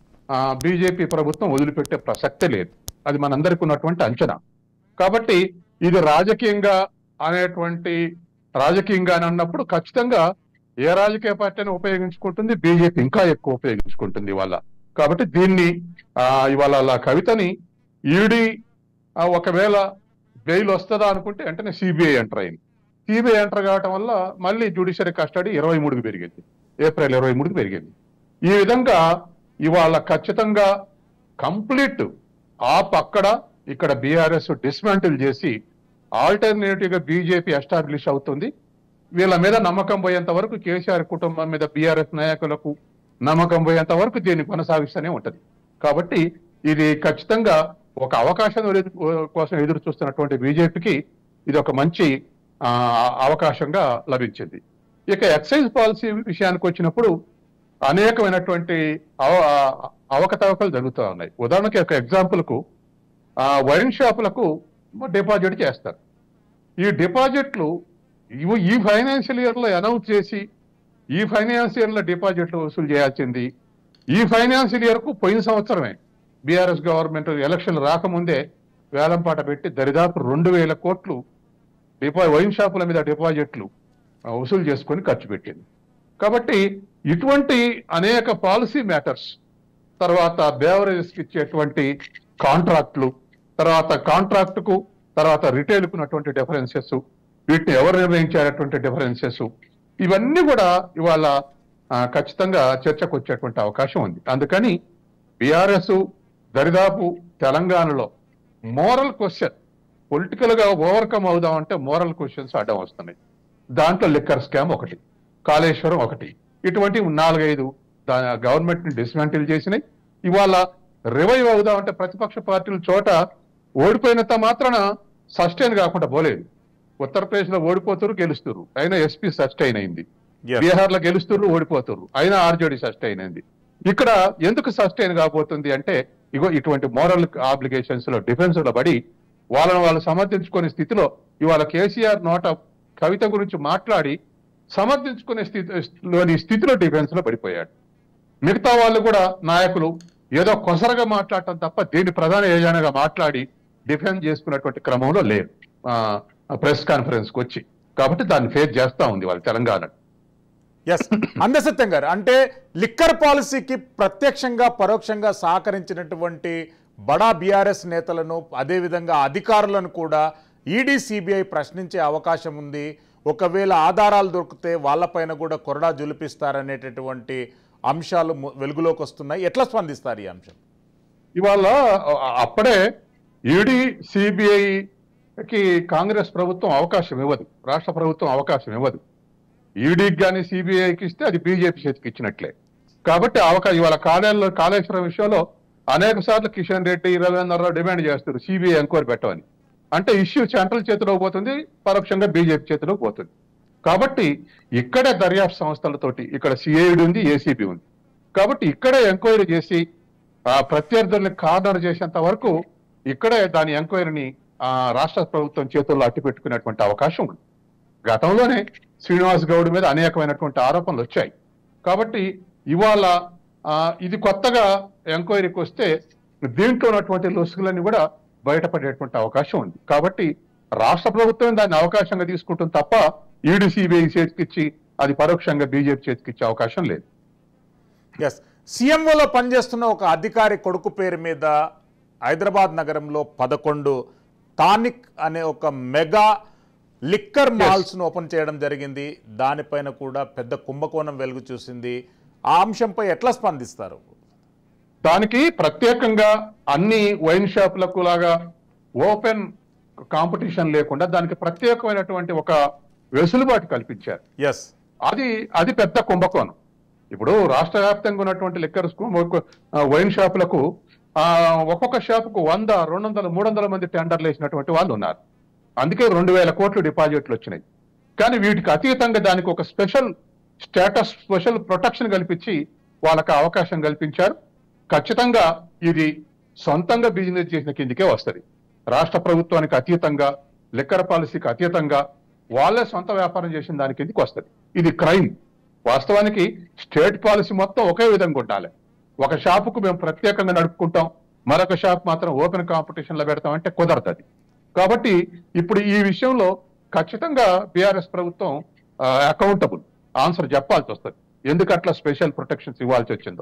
D: బీజేపీ ప్రభుత్వం వదిలిపెట్టే ప్రసక్తే లేదు అది మనందరికీ ఉన్నటువంటి అంచనా కాబట్టి ఇది రాజకీయంగా అనేటువంటి రాజకీయంగా అని అన్నప్పుడు ఖచ్చితంగా ఏ రాజకీయ పార్టీని ఉపయోగించుకుంటుంది బీజేపీ ఇంకా ఎక్కువ ఉపయోగించుకుంటుంది ఇవాళ కాబట్టి దీన్ని ఆ, ఇవాళ అలా కవితని ఈడీ ఒకవేళ బెయిల్ వస్తుందా అనుకుంటే వెంటనే సిబిఐ ఎంటర్ అయింది సిబిఐ ఎంటర్ కావటం వల్ల మళ్ళీ జ్యుడిషియరీ కస్టడీ ఇరవై మూడుకి పెరిగింది ఏప్రిల్ ఇరవై మూడుకి పెరిగింది ఈ విధంగా ఇవాళ ఖచ్చితంగా కంప్లీట్ ఆప్ అక్కడ ఇక్కడ బీఆర్ఎస్ డిస్మాంటిల్ చేసి ఆల్టర్నేటివ్ గా బీజేపీ ఎస్టాబ్లిష్ అవుతుంది వీళ్ళ మీద నమ్మకం పోయేంత వరకు కేసీఆర్ కుటుంబం మీద బీఆర్ఎస్ నాయకులకు నమ్మకం పోయేంత వరకు దీన్ని కొనసాగిస్తూనే ఉంటది కాబట్టి ఇది ఖచ్చితంగా ఒక అవకాశం ఎదురు- కోసం ఎదురు చూస్తున్నటువంటి బీజేపీకి ఇది ఒక మంచి ఆ, అవకాశంగా లభించింది ఇక ఎక్సైజ్ పాలసీ విషయానికి వచ్చినప్పుడు అనేకమైనటువంటి అవ- అవకతవకలు జరుగుతూ ఉన్నాయి ఉదాహరణకి ఒక ఎగ్జాంపుల్ కు ఆ, వైన్ షాపులకు డిపాజిట్ చేస్తారు ఈ డిపాజిట్లు ఇవి ఈ ఫైనాన్షియల్ ఇయర్ లో అనౌన్స్ చేసి ఈ ఫైనాన్షియల్ లో డిపాజిట్లు వసూలు చేయాల్సింది ఈ ఫైనాన్షియల్ ఇయర్ కు పోయిన సంవత్సరమే బీఆర్ఎస్ గవర్నమెంట్ ఎలక్షన్లు రాకముందే వేలంపాట పెట్టి దరిదాపు రెండు వేల కోట్లు డిపా వైన్ షాపుల మీద డిపాజిట్లు ఆ, వసూలు చేసుకొని ఖర్చు పెట్టింది కాబట్టి ఇటువంటి అనేక పాలసీ మ్యాటర్స్ తర్వాత బేవరేజెస్ కి ఇచ్చేటువంటి కాంట్రాక్ట్లు తర్వాత కాంట్రాక్ట్ కు తర్వాత రిటైల్ కు ఉన్నటువంటి డిఫరెన్సెస్ వీటిని ఎవరు నిర్ణయించేటటువంటి డిఫరెన్సెస్ ఇవన్నీ కూడా ఇవాళ ఆ, ఖచ్చితంగా చర్చకు వచ్చేటువంటి అవకాశం ఉంది అందుకని బీఆర్ఎస్ దరిదాపు తెలంగాణలో మోరల్ క్వశ్చన్ పొలిటికల్ గా ఓవర్కమ్ అవుదాం అంటే మోరల్ క్వశ్చన్స్ అడ్డం వస్తున్నాయి దాంట్లో లిక్కర్ స్కామ్ ఒకటి కాళేశ్వరం ఒకటి ఇటువంటి నాలుగైదు గవర్నమెంట్ ని డిస్మాంటిల్ చేసినాయి ఇవాళ రివైవ్ అవుదాం అంటే ప్రతిపక్ష పార్టీల చోట ఓడిపోయినంత మాత్రాన సస్టైన్ కాకుండా పోలేదు ఉత్తరప్రదేశ్ లో ఓడిపోతారు గెలుస్తారు అయినా ఎస్పీ సస్టైన్ అయింది
A: Yes.
D: బీహార్ లో గెలుస్తారు ఓడిపోతారు అయినా ఆర్జేడీ సస్టైన్ అయింది ఇక్కడ ఎందుకు సస్టైన్ కాబోతుంది అంటే ఇగో ఇటువంటి మోరల్ ఆబ్లిగేషన్స్ లో డిఫెన్స్ లో పడి వాళ్ళని వాళ్ళు సమర్థించుకునే స్థితిలో ఇవాళ కేసీఆర్ నోట కవిత గురించి మాట్లాడి సమర్థించుకునే స్థితిలోని స్థితిలో డిఫెన్స్ లో పడిపోయాడు మిగతా వాళ్ళు కూడా నాయకులు ఏదో కొసరగా మాట్లాడటం తప్ప దీన్ని ప్రధాన ఏజెండాగా మాట్లాడి డిఫెన్స్ చేసుకున్నటువంటి క్రమంలో లేరు ప్రెస్ కాన్ఫరెన్స్ కి వచ్చి కాబట్టి దాన్ని ఫేస్ చేస్తా ఉంది వాళ్ళ తెలంగాణ
A: ఎస్ అందసత్యం గారు అంటే లిక్కర్ పాలసీకి ప్రత్యక్షంగా పరోక్షంగా సహకరించినటువంటి బడా బీఆర్ఎస్ నేతలను అదేవిధంగా అధికారులను కూడా ఈడీ సిబిఐ ప్రశ్నించే అవకాశం ఉంది ఒకవేళ ఆధారాలు దొరికితే వాళ్ళపైన కూడా కొరడా జులిపిస్తారనేటటువంటి అంశాలు ము- వెలుగులోకి వస్తున్నాయి ఎట్లా స్పందిస్తారు ఈ అంశం
D: ఇవాళ అ- అప్పుడే ఈడీ సిబిఐకి కాంగ్రెస్ ప్రభుత్వం అవకాశం ఇవ్వదు రాష్ట్ర ప్రభుత్వం అవకాశం ఇవ్వదు ఈడీకి కానీ సిబిఐకి ఇస్తే అది బీజేపీ చేతికి ఇచ్చినట్లే కాబట్టి అవకాశం ఇవాళ కాలేజీలో కాళేశ్వరం విషయంలో అనేక సార్లు కిషన్ రెడ్డి రవీంద్రరావు డిమాండ్ చేస్తారు సిబిఐ ఎంక్వైరీ పెట్టమని అంటే ఇష్యూ సెంట్రల్ చేతిలో పోతుంది పరోక్షంగా బీజేపీ చేతిలో పోతుంది కాబట్టి ఇక్కడే దర్యాప్తు సంస్థలతోటి ఇక్కడ సిఐడి ఉంది ఏసీబీ ఉంది కాబట్టి ఇక్కడే ఎంక్వైరీ చేసి ఆ ప్రత్యర్థుల్ని కార్నర్ చేసేంత వరకు ఇక్కడే దాని ఎంక్వైరీని ఆ రాష్ట్ర ప్రభుత్వం చేతుల్లో అట్టి పెట్టుకునేటువంటి అవకాశం ఉంది గతంలోనే శ్రీనివాస్ గౌడ్ మీద అనేకమైనటువంటి ఆరోపణలు వచ్చాయి కాబట్టి ఇవాళ ఆ, ఇది కొత్తగా ఎంక్వైరీకి వస్తే దీంట్లో ఉన్నటువంటి లొసుగులన్నీ కూడా బయటపడేటువంటి అవకాశం ఉంది కాబట్టి రాష్ట్ర ప్రభుత్వం దాన్ని అవకాశంగా తీసుకుంటుంది తప్ప ఈడీ సిబిఐ చేతికిచ్చి అది పరోక్షంగా బీజేపీ చేతికిచ్చే అవకాశం లేదు
A: ఎస్ సీఎంఓలో పనిచేస్తున్న ఒక అధికారి కొడుకు పేరు మీద హైదరాబాద్ నగరంలో పదకొండు టానిక్ అనే ఒక మెగా లిక్కర్ మాల్స్ ను ఓపెన్ చేయడం జరిగింది దానిపైన కూడా పెద్ద కుంభకోణం వెలుగు చూసింది ఆ అంశంపై ఎట్లా స్పందిస్తారు
D: దానికి ప్రత్యేకంగా అన్ని వైన్ షాపులకు లాగా ఓపెన్ కాంపిటీషన్ లేకుండా దానికి ప్రత్యేకమైనటువంటి ఒక వెసులుబాటు కల్పించారు
A: ఎస్
D: అది అది పెద్ద కుంభకోణం ఇప్పుడు రాష్ట్ర వ్యాప్తంగా ఉన్నటువంటి లిక్కర్ వైన్ షాపులకు ఆ, ఒక్కొక్క షాపుకు వంద రెండు వందల మూడు వందల మంది టెండర్లు వేసినటువంటి వాళ్ళు ఉన్నారు అందుకే రెండు వేల కోట్లు డిపాజిట్లు వచ్చినాయి కానీ వీటికి అతీతంగా దానికి ఒక స్పెషల్ స్టేటస్ స్పెషల్ ప్రొటెక్షన్ కల్పించి వాళ్ళకి అవకాశం కల్పించారు ఖచ్చితంగా ఇది సొంతంగా బిజినెస్ చేసిన కిందికే వస్తది రాష్ట్ర ప్రభుత్వానికి అతీతంగా లిక్కర్ పాలసీకి అతీతంగా వాళ్ళే సొంత వ్యాపారం చేసిన దాని కిందికి వస్తది ఇది క్రైమ్ వాస్తవానికి స్టేట్ పాలసీ మొత్తం ఒకే విధంగా ఉండాలి ఒక షాపుకు మేము ప్రత్యేకంగా నడుపుకుంటాం మరొక షాప్ మాత్రం ఓపెన్ కాంపిటీషన్ లో పెడతాం అంటే కుదరదు అది కాబట్టి ఇప్పుడు ఈ విషయంలో ఖచ్చితంగా బీఆర్ఎస్ ప్రభుత్వం అకౌంటబుల్ ఆన్సర్ చెప్పాల్సి వస్తుంది ఎందుకు అట్లా స్పెషల్ ప్రొటెక్షన్స్ ఇవ్వాల్సి వచ్చిందో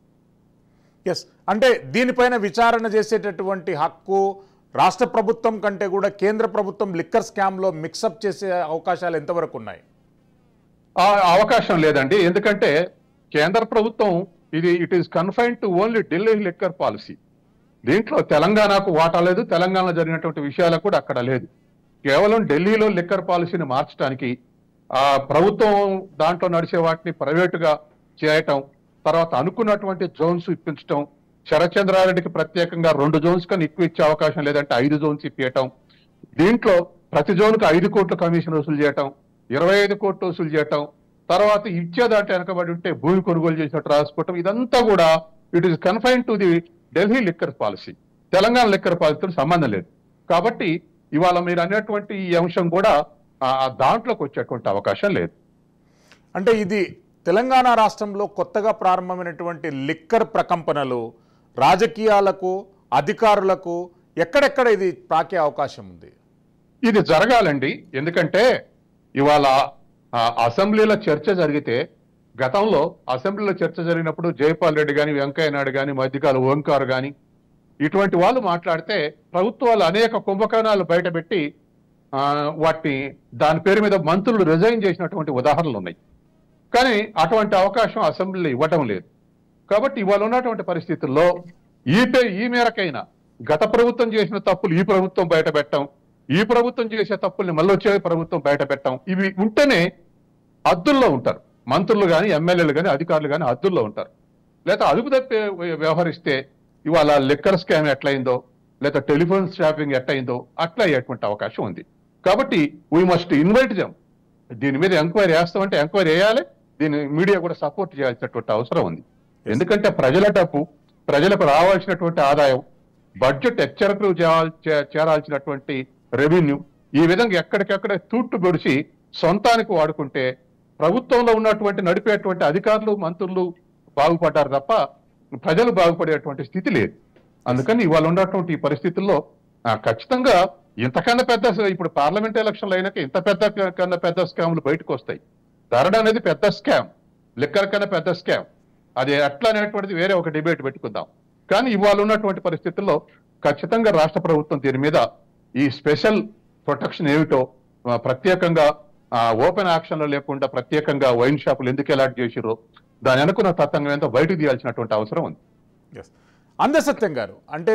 A: ఎస్ అంటే దీనిపైన విచారణ చేసేటటువంటి హక్కు రాష్ట్ర ప్రభుత్వం కంటే కూడా కేంద్ర ప్రభుత్వం లిక్కర్ స్కామ్లో మిక్సప్ చేసే అవకాశాలు ఎంతవరకు ఉన్నాయి
D: ఆ అవకాశం లేదండి ఎందుకంటే కేంద్ర ప్రభుత్వం ఇది it is confine to only Delhi liquor policy దీంట్లో తెలంగాణకు వాటా లేదు తెలంగాణలో జరిగినటువంటి విషయాలకు కూడా అక్కడ లేదు కేవలం ఢిల్లీలో లిక్కర్ పాలసీని మార్చడానికి ఆ ప్రభుత్వం దాంట్లో నడిచే వాటిని ప్రైవేటుగా చేయటం తర్వాత అనుకున్నటువంటి జోన్స్ ఇప్పించటం శరచంద్రారెడ్డికి ప్రత్యేకంగా రెండు జోన్స్ కన్నా ఎక్కువ ఇచ్చే అవకాశం లేదంటే ఐదు జోన్స్ ఇప్పించటం దీంట్లో ప్రతి జోన్కు ఐదు కోట్ల కమిషన్ వసూలు చేయటం ఇరవై ఐదు కోట్లు వసూలు చేయటం తర్వాత ఇచ్చేదాంట్లో వెనకబడి ఉంటే భూమి కొనుగోలు చేసినట్టు రాసుకోవటం ఇదంతా కూడా it is confine to the Delhi liquor policy Telangana liquor పాలసీతో సంబంధం లేదు కాబట్టి ఇవాళ మీరు అనేటువంటి ఈ అంశం కూడా ఆ ఆ దాంట్లోకి వచ్చేటువంటి అవకాశం లేదు
A: అంటే ఇది తెలంగాణ రాష్ట్రంలో కొత్తగా ప్రారంభమైనటువంటి లిక్కర్ ప్రకంపనలు రాజకీయాలకు అధికారులకు ఎక్కడెక్కడ ఇది తాకే అవకాశం ఉంది
D: ఇది జరగాలండి ఎందుకంటే ఇవాళ ఆ, అసెంబ్లీలో చర్చ జరిగితే గతంలో అసెంబ్లీలో చర్చ జరిగినప్పుడు జైపాల్ రెడ్డి కానీ వెంకయ్య నాయుడు కానీ మధ్యకాల ఓంకార్ కానీ ఇటువంటి వాళ్ళు మాట్లాడితే ప్రభుత్వాలు అనేక కుంభకోణాలు బయటపెట్టి ఆ, వాటిని దాని పేరు మీద మంత్రులు రిజైన్ చేసినటువంటి ఉదాహరణలు ఉన్నాయి కానీ అటువంటి అవకాశం అసెంబ్లీలో ఇవ్వటం లేదు కాబట్టి ఇవాళ ఉన్నటువంటి పరిస్థితుల్లో ఈ పే- ఈ మేరకైనా గత ప్రభుత్వం చేసిన తప్పులు ఈ ప్రభుత్వం బయట పెట్టడం ఈ ప్రభుత్వం చేసే తప్పుల్ని మళ్ళీ వచ్చే ప్రభుత్వం బయట పెట్టడం ఇవి ఉంటేనే హద్దుల్లో ఉంటారు మంత్రులు కానీ ఎమ్మెల్యేలు కానీ అధికారులు కానీ హద్దుల్లో ఉంటారు లేదా అదుపు తప్పి వ్యవహరిస్తే ఇవాళ లిక్కర్ స్కామ్ ఎట్లయిందో లేదా టెలిఫోన్ షాపింగ్ ఎట్లయిందో అట్లా అయ్యేటువంటి అవకాశం ఉంది కాబట్టి వీ మస్ట్ ఇన్వైట్ దెమ్ దీని మీద ఎంక్వైరీ వేస్తామంటే ఎంక్వైరీ వేయాలి దీన్ని మీడియా కూడా సపోర్ట్ చేయాల్సినటువంటి అవసరం ఉంది ఎందుకంటే ప్రజల డబ్బు ప్రజలకు రావాల్సినటువంటి ఆదాయం బడ్జెట్ హెచ్చరికలు చేయాల్- చే- చేరాల్సినటువంటి రెవెన్యూ ఈ విధంగా ఎక్కడికెక్కడ తూట్టు పొడిచి సొంతానికి వాడుకుంటే ప్రభుత్వంలో ఉన్నటువంటి నడిపేటువంటి అధికారులు మంత్రులు బాగుపడ్డారు తప్ప ప్రజలు బాగుపడేటువంటి స్థితి లేదు అందుకని ఇవాళ ఉన్నటువంటి ఈ పరిస్థితుల్లో ఆ, ఖచ్చితంగా ఇంతకన్నా పెద్ద ఇప్పుడు పార్లమెంట్ ఎలక్షన్లు అయినాక ఇంత పెద్ద కన్నా పెద్ద స్కామ్లు బయటకు వస్తాయి ధరణ అనేది పెద్ద స్కామ్ లిక్కర్ కన్నా పెద్ద స్కామ్ అది ఎట్లా అనేటువంటిది వేరే ఒక డిబేట్ పెట్టుకుందాం కానీ ఇవాళ ఉన్నటువంటి పరిస్థితుల్లో ఖచ్చితంగా రాష్ట్ర ప్రభుత్వం దీని మీద ఈ స్పెషల్ ప్రొటెక్షన్ ఏమిటో ఆ, ప్రత్యేకంగా ఓపెన్ యాక్షన్ లో లేకుండా ప్రత్యేకంగా వైన్ షాపులు ఎందుకు అలాట్ చేసిరో దాని అనుకున్న తత్వంగా ఏంటో బయటకు తీయాల్సినటువంటి అవసరం ఉంది
A: ఎస్ అందే సత్యం గారు అంటే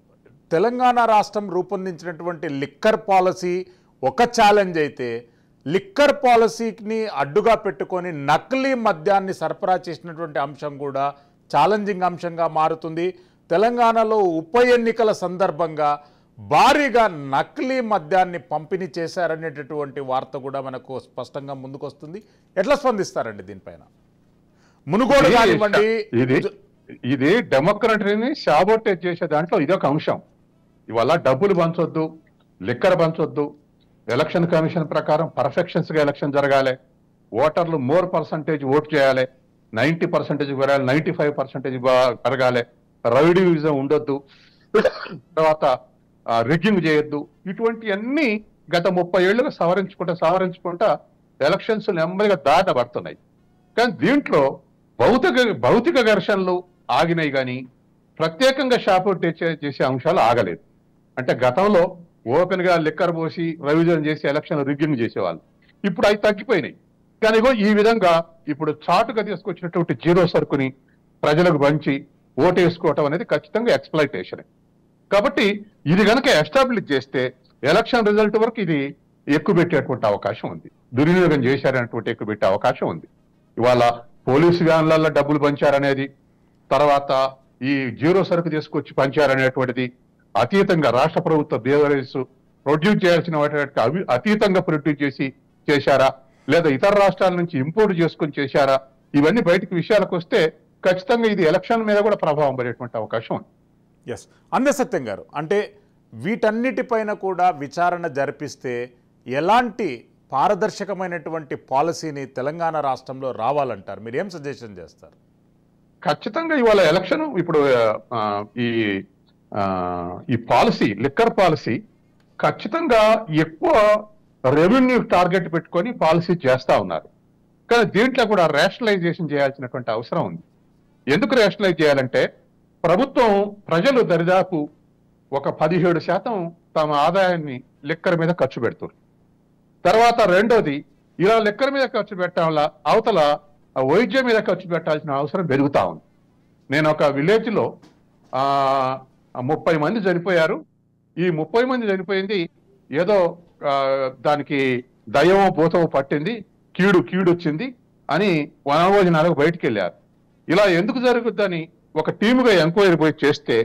A: తెలంగాణ రాష్ట్రం రూపొందించినటువంటి లిక్కర్ పాలసీ ఒక ఛాలెంజ్ అయితే లిక్కర్ పాలసీని అడ్డుగా పెట్టుకొని నకిలీ మద్యాన్ని సరఫరా చేసినటువంటి అంశం కూడా ఛాలెంజింగ్ అంశంగా మారుతుంది తెలంగాణలో ఉప ఎన్నికల సందర్భంగా భారీగా నకిలీ మద్యాన్ని పంపిణీ చేశారనేటటువంటి వార్త కూడా మనకు స్పష్టంగా ముందుకొస్తుంది ఎట్లా స్పందిస్తారండి దీనిపైన మునుగోడు
D: ఇది
A: కానివ్వండి
D: ఇది ఇది డెమోక్రటరీని సాబోటేజ్ చేసే దాంట్లో ఇదొక అంశం ఇవాళ డబ్బులు పంచొద్దు లిక్కర్ పంచొద్దు ఎలక్షన్ కమిషన్ ప్రకారం పర్ఫెక్షన్స్ గా ఎలక్షన్ జరగాలి ఓటర్లు మోర్ పర్సంటేజ్ ఓట్ చేయాలి నైన్టీ పర్సెంటేజ్ పెరగాలి నైన్టీ ఫైవ్ పర్సెంటేజ్ పెరగాలి రౌడీవిజం ఉండొద్దు తర్వాత రిగ్గింగ్ చేయొద్దు ఇటువంటి అన్ని గత ముప్పై ఏళ్ళుగా సవరించుకుంటా సవరించుకుంటా ఎలక్షన్స్ నెమ్మదిగా దాట పడుతున్నాయి కానీ దీంట్లో భౌతిక భౌతిక ఘర్షణలు ఆగినాయి కానీ ప్రత్యేకంగా షాపు చేసే- చేసే అంశాలు ఆగలేదు అంటే గతంలో ఓపెన్ గా లిక్కర్ పోసి రివిజన్ చేసి ఎలక్షన్ రిగ్గింగ్ చేసేవాళ్ళు ఇప్పుడు అవి తగ్గిపోయినాయి కానీ ఇగో ఈ విధంగా ఇప్పుడు చాటుగా తీసుకొచ్చినటువంటి జీరో సరుకుని ప్రజలకు పంచి ఓటేసుకోవటం అనేది ఖచ్చితంగా ఎక్స్ప్లైటేషన్ కాబట్టి ఇది గనక ఎస్టాబ్లిష్ చేస్తే ఎలక్షన్ రిజల్ట్ వరకు ఇది ఎక్కువ పెట్టేటువంటి అవకాశం ఉంది దుర్వినియోగం చేశారనేటువంటి ఎక్కువ పెట్టే అవకాశం ఉంది ఇవాళ పోలీసు వ్యాన్లలో డబ్బులు పంచారనేది తర్వాత ఈ జీరో సరుకు తీసుకొచ్చి పంచారనేటువంటిది అతీతంగా రాష్ట్ర ప్రభుత్వ బేవరేజ్ ప్రొడ్యూస్ చేయాల్సిన వాటి అవి అతీతంగా ప్రొడ్యూస్ చేసి చేశారా లేదా ఇతర రాష్ట్రాల నుంచి ఇంపోర్ట్ చేసుకొని చేశారా ఇవన్నీ బయటికి విషయాలకు వస్తే ఖచ్చితంగా ఇది ఎలక్షన్ మీద కూడా ప్రభావం పడేటువంటి అవకాశం ఉంది
A: ఎస్ అందే సత్యం గారు అంటే వీటన్నిటిపైన కూడా విచారణ జరిపిస్తే ఎలాంటి పారదర్శకమైనటువంటి పాలసీని తెలంగాణ రాష్ట్రంలో రావాలంటారు మీరు ఏం సజెషన్ చేస్తారు
D: ఖచ్చితంగా ఇవాళ ఎలక్షన్ ఇప్పుడు ఆ, ఈ ఆ, ఈ పాలసీ లిక్కర్ పాలసీ ఖచ్చితంగా ఎక్కువ రెవెన్యూ టార్గెట్ పెట్టుకొని పాలసీ చేస్తా ఉన్నారు కానీ దీంట్లో కూడా రేషనలైజేషన్ చేయాల్సినటువంటి అవసరం ఉంది ఎందుకు రేషనలైజ్ చేయాలంటే ప్రభుత్వం ప్రజలు దరిదాపు ఒక పదిహేడు శాతం తమ ఆదాయాన్ని లిక్కర్ మీద ఖర్చు పెడుతున్నారు తర్వాత రెండోది ఇలా లెక్కల మీద ఖర్చు పెట్టడం వల్ల అవతల ఆ వైద్యం మీద ఖర్చు పెట్టాల్సిన అవసరం పెరుగుతా ఉంది నేను ఒక విలేజ్ లో ఆ ఆ ముప్పై మంది చనిపోయారు ఈ ముప్పై మంది చనిపోయింది ఏదో ఆ, దానికి దయమో భూతమో పట్టింది కీడు కీడు వచ్చింది అని వనభోజనాలకు బయటికి వెళ్ళారు ఇలా ఎందుకు జరుగుద్దని ఒక టీముగా ఎంక్వైరీ పోయి చేస్తే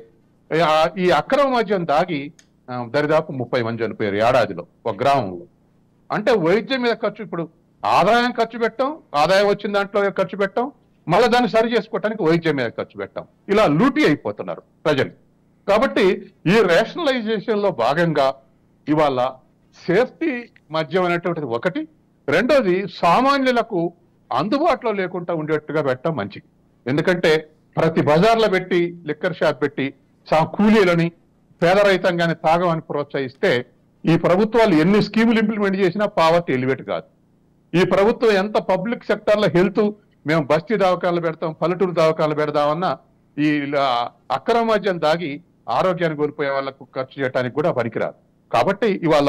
D: ఆ- ఈ అక్రమ మద్యం దాగి ఆ, దరిదాపు ముప్పై మంది చనిపోయారు ఏడాదిలో ఒక గ్రామంలో అంటే వైద్యం మీద ఖర్చు ఇప్పుడు ఆదాయం ఖర్చు పెట్టాం ఆదాయం వచ్చిన దాంట్లో ఖర్చు పెట్టాం మళ్ళీ దాన్ని సరి చేసుకోవటానికి వైద్యం మీద ఖర్చు పెట్టాం ఇలా లూటీ అయిపోతున్నారు ప్రజలు కాబట్టి ఈ రేషనలైజేషన్ లో భాగంగా ఇవాళ సేఫ్టీ మద్యం అనేటువంటిది ఒకటి రెండోది సామాన్యులకు అందుబాటులో లేకుండా ఉండేట్టుగా పెట్టడం మంచిది ఎందుకంటే ప్రతి బజార్లో పెట్టి లిక్కర్ షాప్ పెట్టి సా కూలీలని పేద రైతాంగాన్ని తాగమని ప్రోత్సహిస్తే ఈ ప్రభుత్వాలు ఎన్ని స్కీములు ఇంప్లిమెంట్ చేసినా పావర్టీ ఎలివేట్ కాదు ఈ ప్రభుత్వం ఎంత పబ్లిక్ సెక్టర్ లో హెల్త్ మేము బస్తీ దవాఖాలు పెడతాం పల్లెటూరు దవాఖాలు పెడదామన్నా ఈ ఇలా అక్రమ మద్యం దాగి ఆరోగ్యాన్ని కోల్పోయే వాళ్ళకు ఖర్చు చేయడానికి కూడా పనికిరాదు కాబట్టి ఇవాళ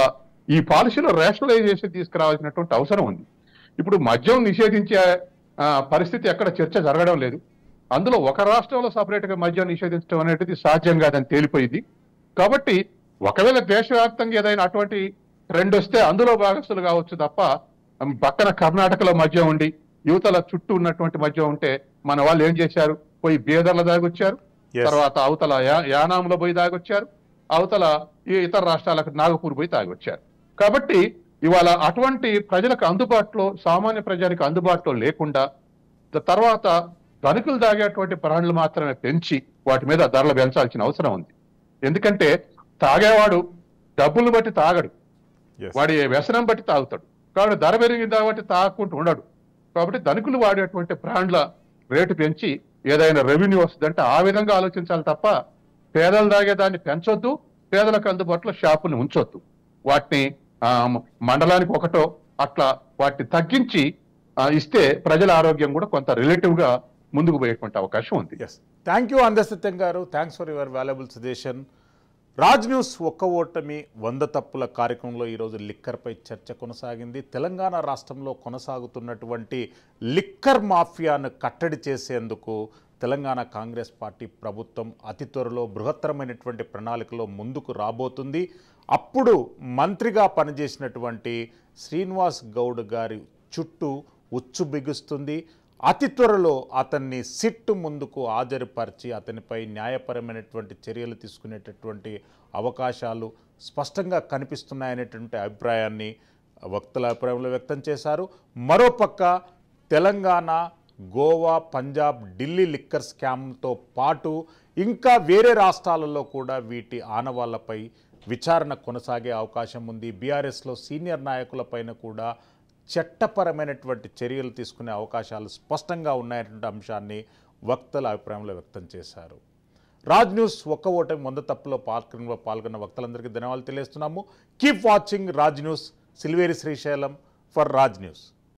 D: ఈ పాలసీలో రేషనలైజేషన్ తీసుకురావాల్సినటువంటి అవసరం ఉంది ఇప్పుడు మద్యం నిషేధించే ఆ, పరిస్థితి ఎక్కడ చర్చ జరగడం లేదు అందులో ఒక రాష్ట్రంలో సపరేట్ గా మద్యం నిషేధించడం అనేది సాధ్యం కాదని తేలిపోయింది కాబట్టి ఒకవేళ దేశవ్యాప్తంగా ఏదైనా అటువంటి ట్రెండ్ వస్తే అందులో భాగస్తులు కావచ్చు తప్ప ఉమ్, పక్కన కర్ణాటకలో మద్యం ఉండి యువతల చుట్టూ ఉన్నటువంటి మద్యం ఉంటే మన వాళ్ళు ఏం చేశారు పోయి బీదర్ల దాగొచ్చారు
A: Yes.
D: తర్వాత అవతల యా- యానాంలో పోయి తాగొచ్చారు అవతల ఈ ఇతర రాష్ట్రాలకు నాగపూర్ పోయి తాగొచ్చారు కాబట్టి ఇవాళ అటువంటి ప్రజలకు అందుబాటులో సామాన్య ప్రజలకు అందుబాటులో లేకుండా ద- తర్వాత ధనికులు తాగేటువంటి బ్రాండ్లు మాత్రమే పెంచి వాటి మీద ధరలు పెంచాల్సిన అవసరం ఉంది ఎందుకంటే తాగేవాడు డబ్బులు బట్టి తాగడు
A: Yes.
D: వాడి వ్యసనం బట్టి తాగుతాడు కాబట్టి ధర పెరిగింది కాబట్టి తాగకుండా ఉండడు కాబట్టి ధనికులు వాడేటువంటి బ్రాండ్ల రేటు పెంచి ఏదైనా రెవెన్యూ వస్తుందంటే ఆ విధంగా ఆలోచించాలి తప్ప పేదలు తాగేదాన్ని పెంచొద్దు పేదలకు అందుబాటులో షాపుని ఉంచొద్దు వాటిని ఆ, మండలానికి ఒకటో అట్లా వాటిని తగ్గించి ఆ, ఇస్తే ప్రజల ఆరోగ్యం కూడా కొంత రిలేటివ్ గా ముందుకు పోయేటువంటి అవకాశం ఉంది
A: ఎస్ థ్యాంక్ యూ అందసత్యం గారు thanks for your valuable suggestion Raj news ఒక్క ఓటమి వంద తప్పుల కార్యక్రమంలో ఈరోజు లిక్కర్పై చర్చ కొనసాగింది తెలంగాణ రాష్ట్రంలో కొనసాగుతున్నటువంటి లిక్కర్ మాఫియాను కట్టడి చేసేందుకు తెలంగాణ కాంగ్రెస్ పార్టీ ప్రభుత్వం అతి త్వరలో బృహత్తరమైనటువంటి ప్రణాళికలో ముందుకు రాబోతుంది అప్పుడు మంత్రిగా పనిచేసినటువంటి శ్రీనివాస్ గౌడ్ గారి చుట్టూ ఉచ్చు బిగుస్తుంది అతి త్వరలో అతన్ని సిట్టు ముందుకు హాజరుపరిచి అతనిపై న్యాయపరమైనటువంటి చర్యలు తీసుకునేటటువంటి అవకాశాలు స్పష్టంగా కనిపిస్తున్నాయనేటువంటి అభిప్రాయాన్ని వక్తల అభిప్రాయంలో వ్యక్తం చేశారు మరోపక్క తెలంగాణ గోవా పంజాబ్ ఢిల్లీ లిక్కర్ స్కామ్తో పాటు ఇంకా వేరే రాష్ట్రాలలో కూడా వీటి ఆనవాళ్లపై విచారణ కొనసాగే అవకాశం ఉంది బీఆర్ఎస్లో సీనియర్ నాయకులపైన కూడా చట్టపరమైనటువంటి చర్యలు తీసుకునే అవకాశాలు స్పష్టంగా ఉన్నాయనేటువంటి అంశాన్ని వక్తల అభిప్రాయంలో వ్యక్తం చేశారు రాజ్ న్యూస్ ఒక్క ఓటమి వంద తప్పులో పాల్గొన్న పాల్గొన్న వక్తలందరికీ ధన్యవాదాలు తెలియజేస్తున్నాము keep watching Raj news Silveri Srisailam for Raj news